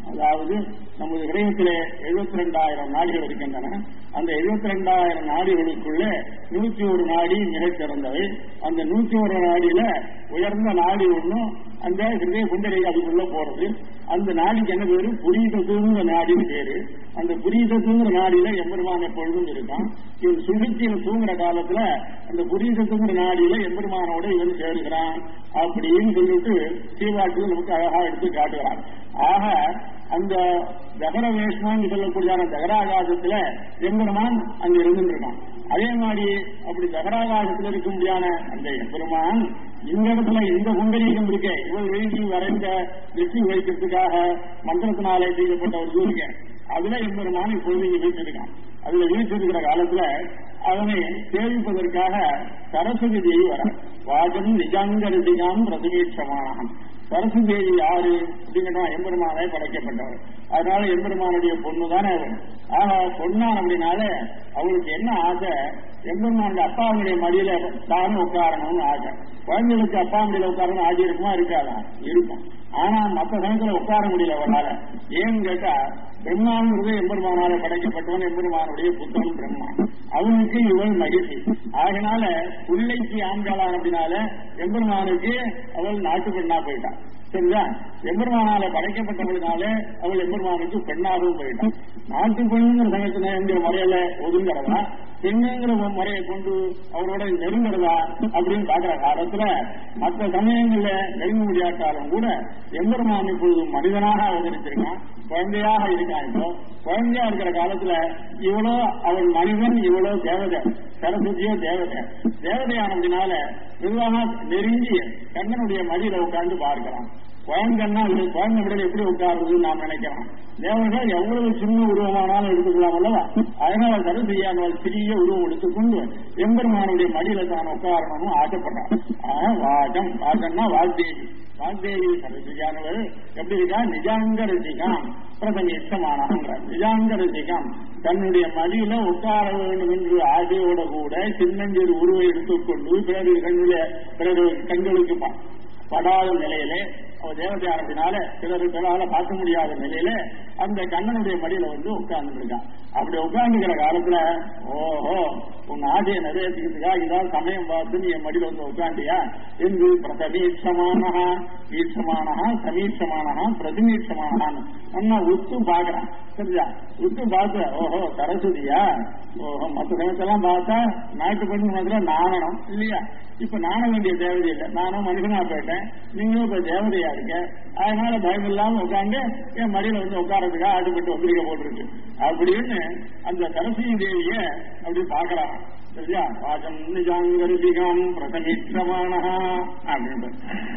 அதாவது நமது இதயத்திலே எழுபத்தி ரெண்டாயிரம் நாடிகள் இருக்கின்றன அந்த எழுபத்தி ரெண்டாயிரம் நாடிகளுக்குள்ளே நூற்றி ஒரு நாடி மிகச் சிறந்தவை அந்த நூற்றி ஒரு நாடியில உயர்ந்த நாடி ஒன்றும் அந்த ஹிருதய குண்டலிக்கு அதுக்குள்ள போறது அந்த நாடிக்கு என்ன பேரு புரியுதத்துங்கிற நாடின்னு பேரு அந்த புரியுதத்துங்கிற நாடியில எம்பெருமான் எப்பொழுதும் இருக்கான் இவன் சுழிச்சியில் தூங்குற காலத்துல அந்த புரியுதத்துங்கிற நாடியில எம்பெருமானோட இவன் சேருகிறான் அப்படின்னு சொல்லிட்டு சீவாட்டு நமக்கு அழகா எடுத்து காட்டுகிறான் ஆக அந்த தகர வேஷ்மான்னு சொல்லக்கூடியான தகராகாசத்துல எம்பெருமான் அங்க இருந்துருக்கான் அதே மாதிரி அப்படி தகராகாசத்துல இருக்க முடியாத அந்த எம்பெருமான் இந்த இடத்துல இந்த குண்டலீகம் இருக்க இவள் எழுதி வரைந்த வெற்றி வைக்கிறதுக்காக மந்திரத்தினாலே செய்யப்பட்ட ஒரு சூரியன் அதுல எம்பெருமான் இப்பொழுது இங்க வீட்டிருக்கான் அதுல வீட்டிருக்கிற காலத்துல அவனை சேவிப்பதற்காக சரஸ்வதி தேவி வர வாஜம் நிஜாங்கரிசிகாம் பிரதிபீட்சமானான் சரஸ்வதி தேவி யாரு அப்படிங்கிற எம்பெருமானே படைக்கப்பட்டவர் அதனால எம்பெருமானுடைய பொண்ணு தானே அவள் ஆக பொண்ணான் அப்படின்னால அவளுக்கு என்ன ஆசை எம்பெருமானுடைய அப்பாவுடைய மடியில தானும் உட்காரணும்னு ஆசை குழந்தைகளுக்கு அப்பா மடியில உட்காரணும் ஆசை இருக்குமா இருக்காதா இருக்கும் ஆனா மற்ற சமயத்துல உட்கார முடியல அவனால ஏன்னு கேட்டா பிரம்மாங்கிறது எம்பெருமானால படைக்கப்பட்டவன் எம்பெருமானுடைய புத்தகம் பிரம்மா அவனுக்கு இவள் மகிழ்ச்சி ஆகினால பிள்ளைக்கு ஆண்களான் அப்படின்னால எம்பெருமானுக்கு அவள் நாட்டு பெண்ணா போயிட்டான் சரிங்களா எம்பெருமானால படைக்கப்பட்டவளுனால அவள் எம்பெருமானுக்கு பெண்ணாகவும் போயிட்டான் நாட்டு பெண்ணுங்கிற சமயத்துல என்கிற முறையில ஒதுங்கிறதா பெண்ணுங்கிற முறையை கொண்டு அவரோட நெருங்குறதா அப்படின்னு பாக்குற காலத்துல மற்ற சமயங்கள்ல நெருங்க முடியாட்டாலும் கூட எம்பெருமான் இப்பொழுது மனிதனாக அவதரிச்சிருக்கான் குழந்தையாக இருக்கான் இப்போ குழந்தையா இருக்கிற காலத்துல இவ்வளோ அவள் மனிதன் இவ்வளோ தேவதை சரஸ்வதியோ தேவதை தேவதையானதுனால மெதுவாக நெருங்கி கண்ணனுடைய மடியில உட்கார்ந்து பார்க்கலாம் குழந்தைன்னா இது குழந்தை விடல எப்படி உட்காருதுன்னு நாம் நினைக்கிறோம் தேவர்கள் எவ்வளவு சின்ன உருவமானாலும் எடுத்துக்கலாம் அல்லவா அதனால சரஸ்வதியானவள் சிறிய உருவம் எடுத்துக்கொண்டு எம்பெருமானுடைய மடியில தான் உட்காரணும்னு ஆசைப்படுறான் ஆனா வாஜம் வாஜம்னா வாக்தேவி வாக்தேவி சரஸ்வதியானவள் எப்படி இருக்கா நிஜாங்க ரசிகாம் பிரதம இஷ்டமானாங்கிறார் நிஜாங்க ரசிகாம் தன்னுடைய மடியில உட்கார வேண்டும் என்று ஆசையோட கூட சின்னஞ்சிறு உருவை எடுத்துக்கொண்டு பிறகு கண்ணுல பிறகு கண்களுக்கு ப- படாத நிலையிலே அவர் தேவதையானதுனால சிலர் சிலால பார்க்க முடியாத நிலையில அந்த கண்ணனுடைய மடியில வந்து உட்கார்ந்து இருக்கான் அப்படி உட்கார்ந்துக்கிற காலத்துல ஓஹோ உன் ஆசையை நிறைவேற்றிக்கிறதுக்காக இதான் சமயம் பார்த்து நீ என் மடியில வந்து உட்காண்டியா என்று பிரதமீட்சமானஹா ஈட்சமானஹா சமீட்சமானஹா பிரதிமீட்சமானஹான்னு நம்ம உத்து பாக்குறான் சரியா உத்து பார்த்து ஓஹோ சரஸ்வதியா ஓஹோ மற்ற சமயத்தெல்லாம் பார்த்தா நாட்டு பெண்ணு மாதிரி நாணனம் இல்லையா இப்ப நாண வேண்டிய தேவதை இல்லை நானும் மனுஷனா போயிட்டேன் நீங்களும் இப்ப தேவதையா இருக்க அதனால பயம் இல்லாம உட்காந்து என் மடியில வந்து உட்காரதுக்காக ஆட்டுப்பட்டு வந்திருக்க போட்டிருக்கு அப்படின்னு அந்த சரஸ்வதி தேவிய அப்படி பாக்குறான் சரியா பாசம் நிஜாங்கரிசிகம் பிரசமித்ரமானஹா அப்படின்னு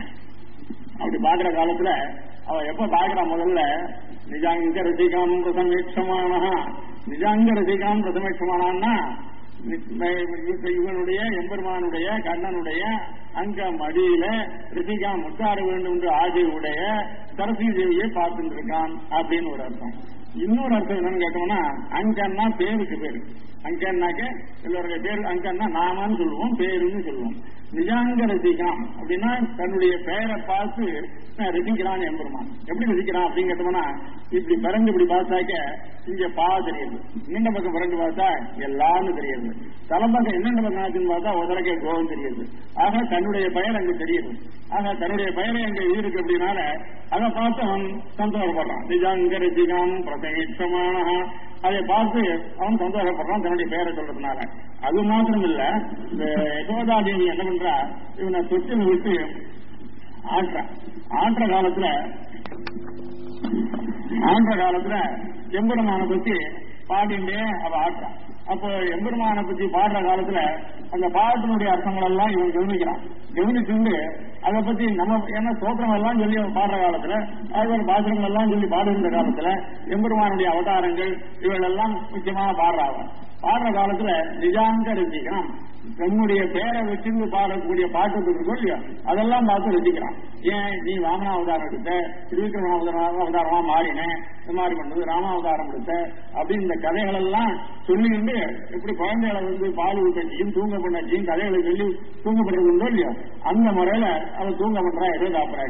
அப்படி பாக்குற காலத்துல அவ எப்ப பாக்குறா முதல்ல நிஜாங்க ரசிகாம் பிரசமேட்சமானஹா நிஜாங்க ரசிகாம் பிரசமேட்சமானான்னா இவனுடைய எம்பெருமானுடைய கண்ணனுடைய அங்க மடியில ரிஷிகா முத்தார வேண்டும் என்று ஆசையுடைய சரஸ்வதி தேவியை பார்த்துட்டு இருக்கான் அப்படின்னு ஒரு அர்த்தம் இன்னொரு அர்த்தம் என்னன்னு கேட்டோம்னா அங்கன்னா பேருக்கு பேரு அங்கன்னாக்க எல்லோருடைய பேர் அங்கன்னா நாமான்னு சொல்லுவோம் பேருன்னு சொல்லுவோம் நிஜாங்க ரசிகாம் அப்படின்னா தன்னுடைய பெயரை பார்த்து நான் ரசிக்கிறான் எம்பெருமான் எப்படி ரசிக்கிறான் அப்படின்னு கேட்டோம்னா இப்படி பிறந்து இப்படி பார்த்தாக்க இங்க பா தெரியுது இன்னென்ன பக்கம் பிறந்து பார்த்தா எல்லாம்னு தெரியுது தலைப்பக்கம் என்னென்ன பக்கம் ஆச்சுன்னு பார்த்தா உதரக்கே கோவம் தெரியுது ஆக தன்னுடைய பெயர் அங்க தெரியுது ஆக தன்னுடைய பெயரை அங்க இருக்கு அப்படின்னால அதை பார்த்து அவன் சந்தோஷப்படுறான் நிஜாங்க ரசிகாம் பிரசகிச்சமான அதை பார்த்து அவன் சந்தோஷப்படுறான் தன்னுடைய பெயரை சொல்றதுனால அது மாத்திரம் இல்ல இந்த யசோதா தேவி என்ன பண்றா இவனை தொட்டில் விட்டு ஆட்டுறான் ஆட்டுற காலத்துல ஆண்ட காலத்துல எம்பெருமான பத்தி பாடிண்டே அவ ஆட்டுறான் அப்போ எம்பெருமான பத்தி பாடுற காலத்துல அந்த பாட்டினுடைய அர்த்தங்கள் எல்லாம் இவன் கவனிக்கிறான் கவனிச்சுண்டு அதை பத்தி நம்ம என்ன சோத்திரம் எல்லாம் சொல்லி அவன் பாடுற காலத்துல அதுபோல பாத்திரங்கள் எல்லாம் சொல்லி பாடுகின்ற காலத்துல எம்பெருமானுடைய அவதாரங்கள் இவள் எல்லாம் முக்கியமாக பாடுறாங்க பாடுற காலத்துல நிஜாங்க ரசிக்கிறான் தன்னுடைய பேரை வச்சிருந்து பாடக்கூடிய பாட்டு இருக்கோ இல்லையா அதெல்லாம் பார்த்து ரசிக்கிறான் ஏன் நீ வாமன அவதாரம் எடுத்த திருவிக்கிரம அவதாரம் அவதாரமா மாறினேன் இந்த மாதிரி பண்ணது ராமாவதாரம் எடுத்த அப்படின்னு இந்த கதைகள் எல்லாம் சொல்லிக்கிட்டு எப்படி குழந்தைகளை வந்து பால் ஊட்டச்சியும் தூங்க பண்ணச்சியும் கதைகளை சொல்லி தூங்க பண்றது உண்டோ இல்லையா அந்த முறையில அவன் தூங்க பண்றா ஏதோ காப்பராட்சி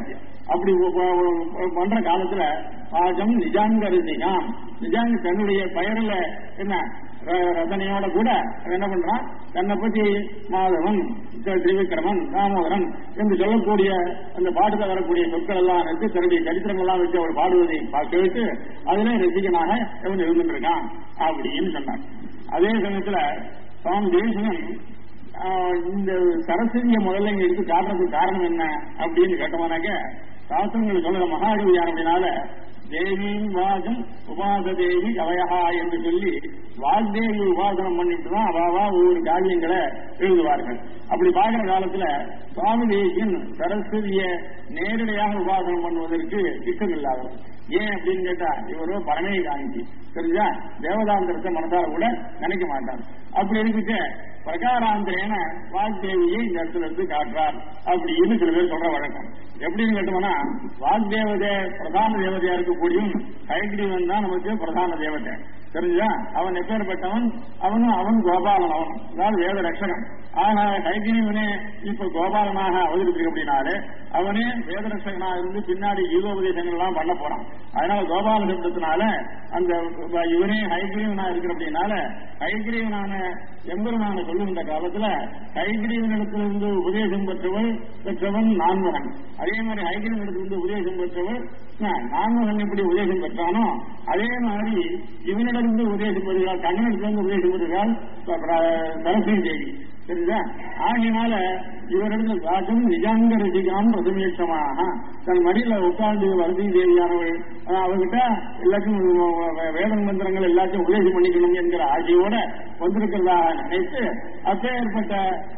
அப்படி ஒ- ஒ- ஒ- பண்ற காலத்துல பாஜம் நிஜாங்கரிசிகாம் நிஜாங்க தன்னுடைய பெயர்ல என்ன ர- ரதனையோட கூட அவன் என்ன பண்றான் தன்னை பத்தி மாதவன் தி- திரிவிக்ரமன் தாமோதரன் என்று சொல்லக்கூடிய அந்த பாட்டுல வரக்கூடிய சொற்கள் எல்லாம் வச்சு தன்னுடைய சரித்திரங்கள் எல்லாம் வச்சு அவர் பாடுவதை பா- கேட்டு அதிலே ரசிகனாக அவன் இருந்திருக்கான் அப்படின்னு சொன்னான் அதே சமயத்துல சுவாமி தேசகன் ஆஹ், இந்த சரஸ்வதியை முதல்ல இங்க எடுத்து காட்டுறதுக்கு காரணம் என்ன அப்படின்னு கேட்டோம்னாக்க சாஸ்திரங்கள் சொல்ற மகாகவியான அப்படின்னால தேவியின் வாகம் உபாச தேவி கவயகா என்று சொல்லி வாக்தேவி உபாசனம் பண்ணிட்டு தான் அவாவா ஒவ்வொரு காவியங்களை எழுதுவார்கள் அப்படி பார்க்கிற காலத்துல சுவாமி தேசியன் சரஸ்வதிய நேரடியாக உபாசனம் பண்ணுவதற்கு திட்டம் இல்லாதவர் ஏன் அப்படின்னு கேட்டா இவரோ பரமே காந்தி தெரிஞ்சா தேவதாந்திரத்தை மனதால கூட நினைக்க மாட்டார் அப்படி இருந்துட்டு பிரகாராந்திரேன வாக்தேவியை இந்த இடத்துல இருந்து காட்டுறார் அப்படின்னு சில பேர் சொல்ற வழக்கம் எப்படின்னு கேட்டோம்னா வாக்தேவதே பிரதான தேவதையா இருக்கக்கூடிய கைகிரீவன் தான் நமக்கு பிரதான தேவதை தெரிஞ்சா அவன் எப்பேற்பட்டவன் அவனும் அவன் கோபாலன் அவன் அதாவது வேத ரட்சகன் ஆனா கைகிரீவனே இப்ப கோபாலனாக அவதரிச்சிருக்கு அப்படின்னாலே அவனே வேத ரட்சகனா இருந்து பின்னாடி கீதோபதேசங்கள் எல்லாம் பண்ண போறான் அதனால கோபால சப்தத்தினால அந்த இவனே ஹைகிரீவனா இருக்கிற அப்படின்னால ஹைகிரீவனான எம்பெருமான சொல்லுகின்ற காலத்துல ஹைகிரீவனிடத்திலிருந்து உபதேசம் பெற்றவள் பெற்றவன் நான்மகன் அதே மாதிரி ஹைகிரீவனிடத்திலிருந்து உபதேசம் பெற்றவள் நான் நான்மகன் எப்படி உபதேசம் பெற்றானோ அதே மாதிரி இவனிடமிருந்து உபதேசம் பெறுகிறாள் கண்ணனிடத்திலிருந்து உபதேசம் பெறுகிறாள் சரஸ்வதி தேவி தெரியுதா ஆகினால இவரிடத்தில் ராஜம் நிஜாங்க ரசிகாம் பிரதமேஷமாக தன் மடியில உட்கார்ந்து வரதி தேவியானவள் அஹ் அவர்கிட்ட எல்லாத்தையும் வே- வேத மந்திரங்கள் எல்லாத்தையும் உபதேசம் பண்ணிக்கணும் என்கிற ஆசையோட வந்திருக்கிறதாக நினைத்து அப்பேற்பட்ட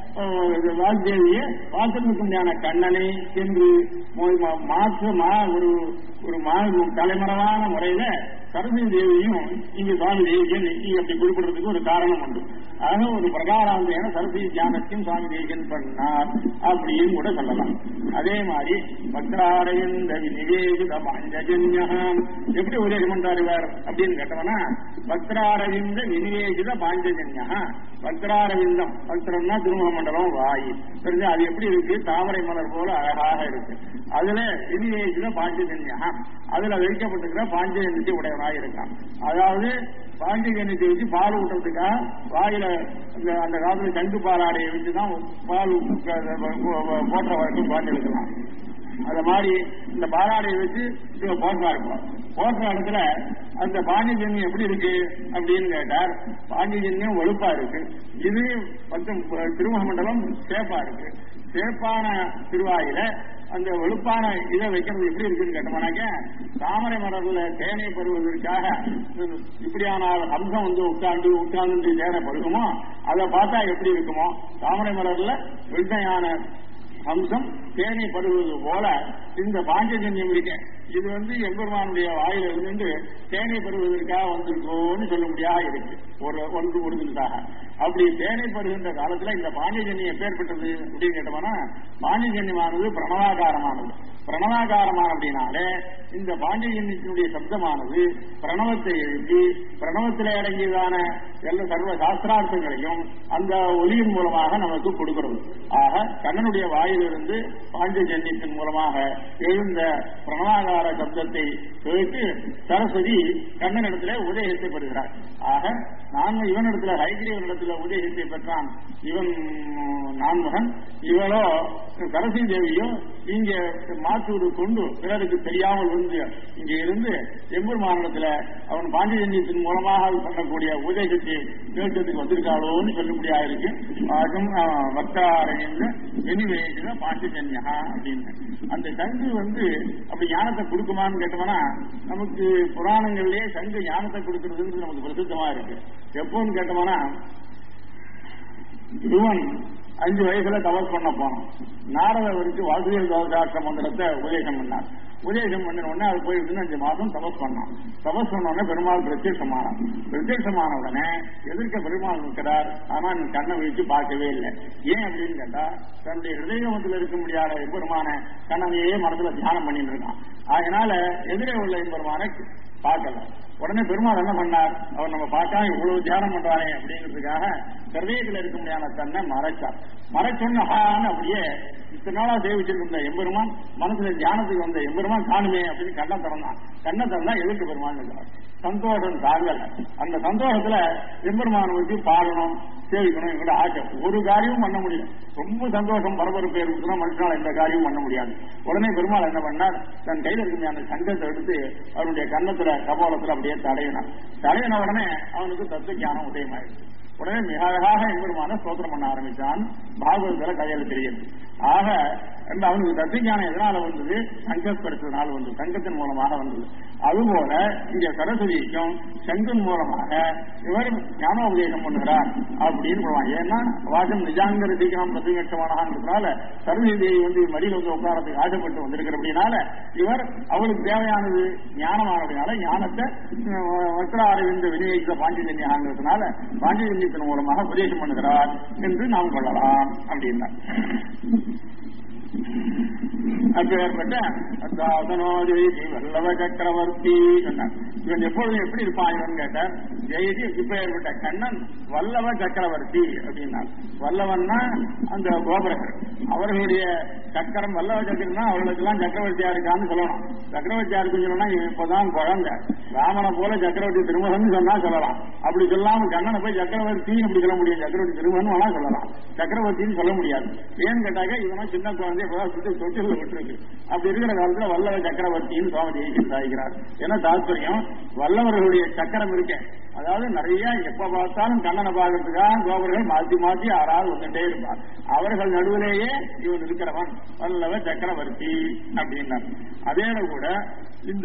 வாக்தேவியை பார்த்திருக்கும்படியான கண்ணனை என்று மொ- மா- மாற்று மா ஒரு ஒரு மா தலைமறைவான முறையில சரஸ்வதி தேவியும் இங்க சுவாமி தேவியன் இங்க அப்படி குறிப்பிடுறதுக்கு ஒரு காரணம் உண்டு ஆக ஒரு பிரகாராந்தியான சரஸ்வதி தியானத்தையும் சுவாமி தேவியன் பண்ணார் அப்படின்னு கூட சொல்லலாம் அதே மாதிரி பக்ராரவிந்த நிவேதித பாஞ்சஜன்யம் எப்படி உபதேசம் பண்றாரு இவர் அப்படின்னு கேட்டவனா பக்ராரவிந்த விநிவேசித பாஞ்சஜன்யா பக்ராரவிந்தம் பக்ரம்னா திருமுக மண்டலம் வாய் தெரிஞ்சு அது எப்படி இருக்கு தாமரை மலர் போல அழகாக இருக்கு அதுல விநிவேசித பாஞ்சஜன்யா அதுல வைக்கப்பட்டிருக்கிற பாஞ்சஜன்யத்தை உடையவனாக இருக்கான் அதாவது பாஞ்சஜன்யத்தை வச்சு பால் ஊட்டுறதுக்காக வாயில அந்த அந்த காலத்துல சங்கு பாலாடையை வச்சுதான் பால் போன்ற வரைக்கும் பாட்டு எடுக்கலாம் அத மாதிரி இந்த பாலாடையை வச்சு இவ போட்டா இருப்போம் போட்ட இடத்துல அந்த பாண்டிஜன்யம் எப்படி இருக்கு அப்படின்னு கேட்டார் பாண்டிஜன்யம் வலுப்பா இருக்கு இது மற்றும் திருமுக மண்டலம் சேப்பா இருக்கு சேப்பான திருவாயில அந்த வெளுப்பான இதை வைக்கிறது எப்படி இருக்குன்னு கேட்டோம்னாக்க தாமரை மலர்ல தேனை பருவதற்காக இப்படியான அம்சம் வந்து உட்கார்ந்து உட்கார்ந்து தேனை பருகுமோ அதை பார்த்தா எப்படி இருக்குமோ தாமரை மலர்ல வெண்மையான அம்சம் தேனை பருகுவது போல இந்த பாஞ்சஜன்யம் இருக்க இது வந்து எம்பெருமானுடைய வாயில இருந்து தேனை பருவதற்காக வந்திருக்கோன்னு சொல்ல முடியாத இருக்கு ஒரு ஒன்று ஒருங்காக அப்படி தேனை பருகின்ற காலத்துல இந்த பாண்டிஜன்யம் எப்பேற்பட்டது அப்படின்னு கேட்டோம்னா பாண்டிஜன்யமானது பிரணவாகாரமானது பிரணவாகாரமான அப்படின்னாலே இந்த பாண்டிஜன்யத்தினுடைய சப்தமானது பிரணவத்தை எழுப்பி பிரணவத்தில் அடங்கியதான எல்லா சர்வ சாஸ்திரார்த்தங்களையும் அந்த ஒலியின் மூலமாக நமக்கு கொடுக்கிறது ஆக கண்ணனுடைய வாயிலிருந்து பாண்டிஜன்யத்தின் மூலமாக எழுந்த பிரணவாகார சப்தத்தை கேட்டு சரஸ்வதி கண்ணனிடத்திலே உதயத்தை பெறுகிறார் ஆக நான் இவனிடத்துல ஹைகிரீவனிடத்துல உதயத்தை பெற்றான் இவன் நான்மகன் இவளோ சரஸ்வதி தேவியோ இங்க மாற்றூர் கொண்டு பிறருக்கு தெரியாமல் வந்து இங்க இருந்து எம்பெருமானிடத்துல அவன் பாண்டியன்யத்தின் மூலமாக பண்ணக்கூடிய உதயத்தை கேட்டதுக்கு வந்திருக்காளோன்னு சொல்ல முடியாது இருக்கு ஆகும் வக்தாரணிந்த வெனிவேஜன பாண்டிஜன்யா அப்படின்னு அந்த சங்கு வந்து அப்படி ஞானத்தை கொடுக்குமான்னு கேட்டோம்னா நமக்கு புராணங்கள்லயே சங்கு ஞானத்தை கொடுக்கறதுன்னு நமக்கு பிரசித்தமா இருக்கு எப்போன்னு கேட்டோம்னா துருவன் அஞ்சு வயசுல தபஸ் பண்ண போனோம் நாரதவருக்கு வாசுதேவ தோசாட்ச மந்திரத்தை உபதேசம் பண்ணார் உபதேசம் பண்ணின உடனே அது போய் பதினஞ்சு மாசம் தபஸ் பண்ணான் தபஸ் பண்ண உடனே பெருமாள் பிரத்யட்சமானார் பிரத்யட்சமான உடனே எதிர்க்க பெருமாள் நிற்கிறார் ஆனா நீ கண்ணை வச்சு பார்க்கவே இல்லை ஏன் அப்படின்னு கேட்டா தன்னுடைய ஹிருதயமத்தில் இருக்க முடியாத பெருமான கண்ணனையே மனசுல தியானம் பண்ணிட்டு இருக்கான் அதனால எதிரே உள்ள பெருமானை பார்க்கல உடனே பெருமாள் என்ன பண்ணார் அவர் நம்ம பார்க்காம இவ்வளவு தியானம் பண்றானே அப்படிங்கிறதுக்காக ஹிருதயத்தில் இருக்க முடியாத தன்னை மறைச்சார் மறைச்சொன்ன ஹான்னு அப்படியே இத்தனை நாளா சேவிச்சுட்டு இருந்த எம்பெருமான் மனசுல தியானத்துக்கு வந்த எம்பெருமான் காணுமே அப்படின்னு கண்ணை திறந்தான் கண்ணை திறந்தா எதிர்த்து பெருமான் இருக்கிறார் சந்தோஷம் தாங்கல அந்த சந்தோஷத்துல எம்பெருமானை வச்சு பாடணும் சேவிக்கணும் எங்களோட ஆசை ஒரு காரியமும் பண்ண முடியல ரொம்ப சந்தோஷம் பரபரப்பு இருக்குன்னா மனுஷனால எந்த காரியமும் பண்ண முடியாது உடனே பெருமாள் என்ன பண்ணார் தன் கையில இருக்க அந்த சங்கத்தை எடுத்து அவருடைய கன்னத்துல கபாலத்துல அப்படியே தடையினான் தடையின உடனே அவனுக்கு தத்துவ ஞானம் உதயமாயிடுச்சு உடனே மிக அழகாக எம்பெருமான ஸ்தோத்திரம் பண்ண ஆரம்பித்தான் பாகவதத்துல கையில தெரியுது ஆக அந்த அவனுக்கு தத்துவஞானம் எதனால வந்தது சங்கஸ்பரிசனால வந்தது சங்கத்தின் மூலமாக வந்தது அதுபோல இங்க சரஸ்வதிக்கும் சங்கன் மூலமாக இவர் ஞானோபதேசம் பண்ணுகிறார் அப்படின்னு சொல்லுவாங்க ஏன்னா வாசம் நிஜாங்கர சீக்கிரம் பிரதிகட்சமானதுனால சரஸ்வதி தேவி வந்து மடியில் வந்து உட்காரத்துக்கு ஆசைப்பட்டு வந்திருக்கிற அப்படின்னால இவர் அவளுக்கு தேவையானது ஞானமானதுனால ஞானத்தை வஸ்திராரவிந்த விநியோகித்த பாண்டியன்யாங்கிறதுனால பாண்டியன்யத்தின் மூலமாக உபதேசம் பண்ணுகிறார் என்று நாம் கொள்ளலாம் அப்படின்னா அப்பேற்பட்ட தாசனோஜெயதி வல்லவ சக்கரவர்த்தி சொன்னார் இவன் எப்பொழுதும் எப்படி இருப்பான் இவன் கேட்டார் ஜெயதி இப்ப ஏற்பட்ட கண்ணன் வல்லவ சக்கரவர்த்தி அப்படின்னார் வல்லவன்னா அந்த கோபுரர்கள் அவர்களுடைய சக்கரம் வல்லவ சக்கரம்னா அவர்களுக்கெல்லாம் சக்கரவர்த்தியா இருக்கான்னு சொல்லலாம் சக்கரவர்த்தியா இருக்குன்னு சொன்னா இவன் இப்பதான் குழந்தை ராமனை போல சக்கரவர்த்தி திருமகன் சொன்னா சொல்லலாம் அப்படி சொல்லாம கண்ணனை போய் சக்கரவர்த்தின்னு அப்படி சொல்ல முடியும் சக்கரவர்த்தி திருமகன் வேணா சொல்லலாம் சக்கரவர்த்தின்னு சொல்ல முடியாது ஏன்னு கேட்டாக்க இவனா சின்ன குழந்தை இப்பதான் சுத்தி தொட்டில் விட்டுருக்கு அப்படி இருக்கிற காலத்துல வல்லவ சக்கரவர்த்தின்னு சுவாமி தேசியம் சாதிக்கிறார் ஏன்னா தாத்பரியம் வல்லவர்களுடைய சக்கரம் இருக்கேன் அதாவது நிறைய எப்ப பார்த்தாலும் கண்ணனை பார்க்கறதுக்காக கோபர்கள் மாத்தி மாத்தி யாராவது வந்துட்டே இருப்பார் அவர்கள் நடுவிலேயே இவன் இருக்கிறவன் வல்லவ சக்கரவர்த்தி அப்படின்னார் அதே கூட இந்த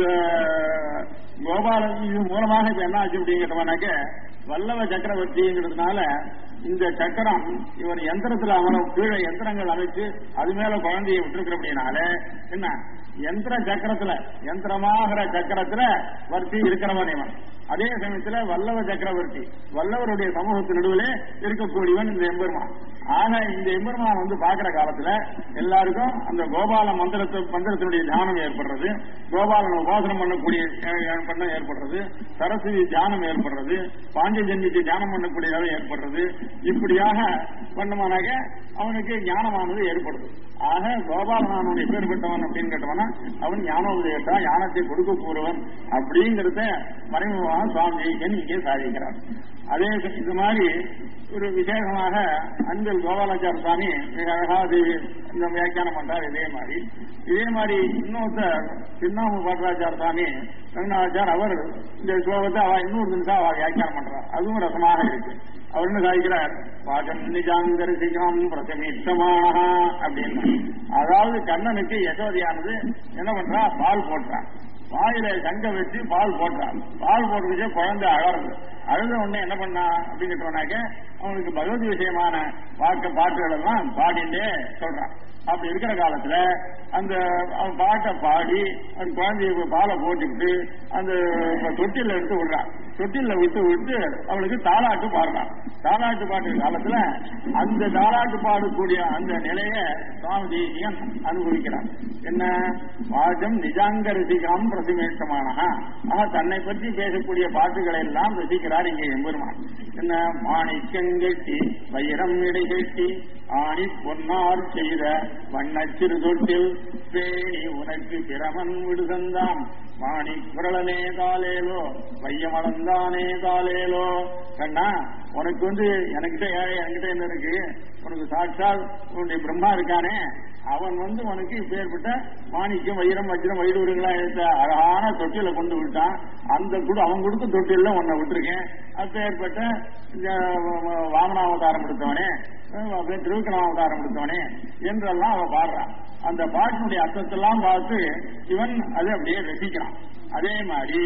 கோபாலன் இது மூலமாக இப்ப என்ன ஆச்சு அப்படிங்கிறவனாக்க வல்லவ சக்கரவர்த்திங்கிறதுனால இந்த சக்கரம் இவர் யந்திரத்துல அவனை கீழே யந்திரங்கள் அமைச்சு அது மேல குழந்தையை விட்டுருக்கிற அப்படின்னால என்ன யந்திர சக்கரத்துல யந்திரமாகிற சக்கரத்துல வர்த்தி இருக்கிறவன் இவன் அதே சமயத்துல வல்லவ சக்கரவர்த்தி வல்லவருடைய சமூகத்து நடுவில் இருக்கக்கூடியவன் இந்த எம்பெருமான் ஆக இந்த எம்பெருமான் வந்து பாக்குற காலத்துல எல்லாருக்கும் அந்த கோபால மந்திரத்தை மந்திரத்தினுடைய தியானம் ஏற்படுறது கோபாலன் உபாசனம் பண்ணக்கூடிய அஹ், பண்ண ஏற்படுறது சரஸ்வதி தியானம் ஏற்படுறது பாண்டியஜன்யத்தை தியானம் பண்ணக்கூடிய நிலை ஏற்படுறது இப்படியாக பண்ணமானாக அவனுக்கு ஞானமானது ஏற்படுது ஆக கோபாலனானவன் எப்பேற்பட்டவன் அப்படின்னு கேட்டவனா அவன் ஞானோதயத்தான் ஞானத்தை கொடுக்க கூறுவன் அப்படிங்கிறத மறைமுகமாக சுவாமி ஜெயிக்கன் இங்கே சாதிக்கிறார் அதே இது மாதிரி ஒரு விசேஷமாக அன்பில் கோபாலாச்சார சுவாமி மிக அழகா அது இந்த வியாக்கியானம் பண்றார் இதே மாதிரி இதே மாதிரி இன்னொருத்தர் சின்னாம பாட்டராச்சார சுவாமி ரங்கநாதாச்சார் அவர் இந்த ஸ்லோகத்தை அவ இன்னொரு நிமிஷம் அவ வியாக்கியானம் பண்றார் அதுவும் ரசமாக இருக்கு அவர் என்ன சாதிக்கிறார் பாகம் நிஜாங்கரிசிகம் பிரசமித்தமாக அப்படின்னு அதாவது கண்ணனுக்கு யசோதியானது என்ன பண்றா பால் போட்டுறான் வாயில சங்க வச்சு பால் போட்டான் பால் போட்டு குழந்தை அழறது அழுத உடனே என்ன பண்ணா அப்படின்னு கேட்டோம்னாக்க அவனுக்கு பகவத் விஷயமான வாக்கு பாட்டுகள் எல்லாம் பாடிண்டே சொல்றான் அப்படி இருக்கிற காலத்துல அந்த அவன் பாட்டை பாடி அந்த குழந்தைய பாலை போட்டுக்கிட்டு அந்த தொட்டில எடுத்து விடுறான் தொட்டில விட்டு விட்டு அவளுக்கு தாலாட்டு பாடுறான் தாலாட்டு பாட்டு காலத்துல அந்த தாலாட்டு பாடக்கூடிய அந்த நிலைய சுவாமி தேசியன் அனுபவிக்கிறான் என்ன வாஜம் நிஜாங்க ரசிகாம் பிரதிமேஷமான ஆக தன்னை பற்றி பேசக்கூடிய பாட்டுகளை எல்லாம் ரசிக்கிறார் இங்கே எம்பெருமான் என்ன மாணிக்கங்கெட்டி வைரம் இடைகெட்டி ஆணி பொன்னார் செய்த வண்ணச்சிறு தொட்டில் பேணி உனக்கு பிரமன் விடுதந்தான் மாணி குரலனே காலேலோ வையமளந்தானே காலேலோ கண்ணா உனக்கு வந்து எனக்கிட்ட ஏழை என்கிட்ட என்ன இருக்கு உனக்கு சாட்சால் உன்னுடைய பிரம்மா இருக்கானே அவன் வந்து உனக்கு இப்பேற்பட்ட மாணிக்கம் வைரம் வஜ்ரம் வைடூருங்களா எடுத்த அழகான தொட்டில கொண்டு விட்டான் அந்த குடு அவன் கொடுத்த தொட்டில உன்னை விட்டுருக்கேன் அப்பேற்பட்ட இந்த வாமனாவதாரம் எடுத்தவனே திருவிக்கிரமாவதாரம் எடுத்தவனே என்றெல்லாம் அவன் பாடுறான் அந்த பாட்டினுடைய அர்த்தத்தெல்லாம் பார்த்து இவன் அதை அப்படியே ரசிக்கிறான் அதே மாதிரி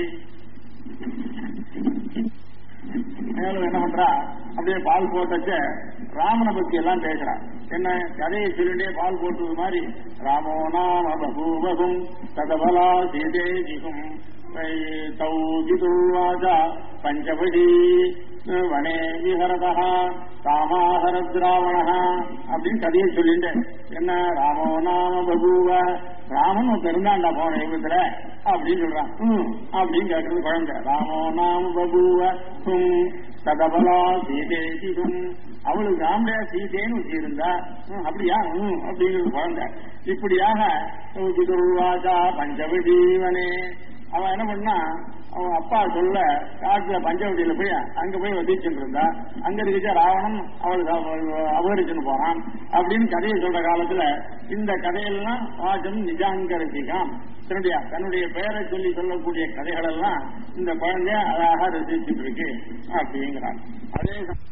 மேலும் என்ன பண்றா அப்படியே பால் போட்டச்ச ராமனை பத்தி எல்லாம் பேசுறான் என்ன கதையை சொல்லிட்டே பால் போட்டது மாதிரி ராமோ நாம பகூபகும் ததபலா சீதே ஜிகும் தௌகிதுவாஜா பஞ்சபடி வனே விஹரதா காமாஹரத்ராவணா அப்படின்னு கதையை சொல்லிட்டு என்ன ராமோ நாம பகூவ ராமன் ஒருத்தர் இருந்தாண்டா போன யுகத்துல அப்படின்னு சொல்றான் ம் அப்படின்னு கேட்கறது குழந்தை ராமோ நாம பகூவ ஹும் ததபலா சீதேசிகும் அவளுக்கு ஆம்பளையா சீதேன்னு வச்சு இருந்தா "ம், அப்படியா ம் அப்படிங்கிறது குழந்தை இப்படியாக பிதுர்வாசா பஞ்சவதீவனே அவன் என்ன பண்ணா அவன் அப்பா சொல்ல காட்டுல பஞ்சவட்டியில போய் அங்க போய் வதிச்சுட்டு இருந்தா அங்க இருக்க ராவணன் அவளுக்கு அவ- அபகரிச்சுன்னு போறான் அப்படின்னு கதையை சொல்ற காலத்துல இந்த கதையெல்லாம் வாசம் நிஜாங்க ரசிகாம் தன்னுடைய தன்னுடைய பெயரை சொல்லி சொல்லக்கூடிய கதைகள் எல்லாம் இந்த குழந்தை அழகா ரசிச்சுட்டு இருக்கு அப்படிங்கிறான் அதே சமயம்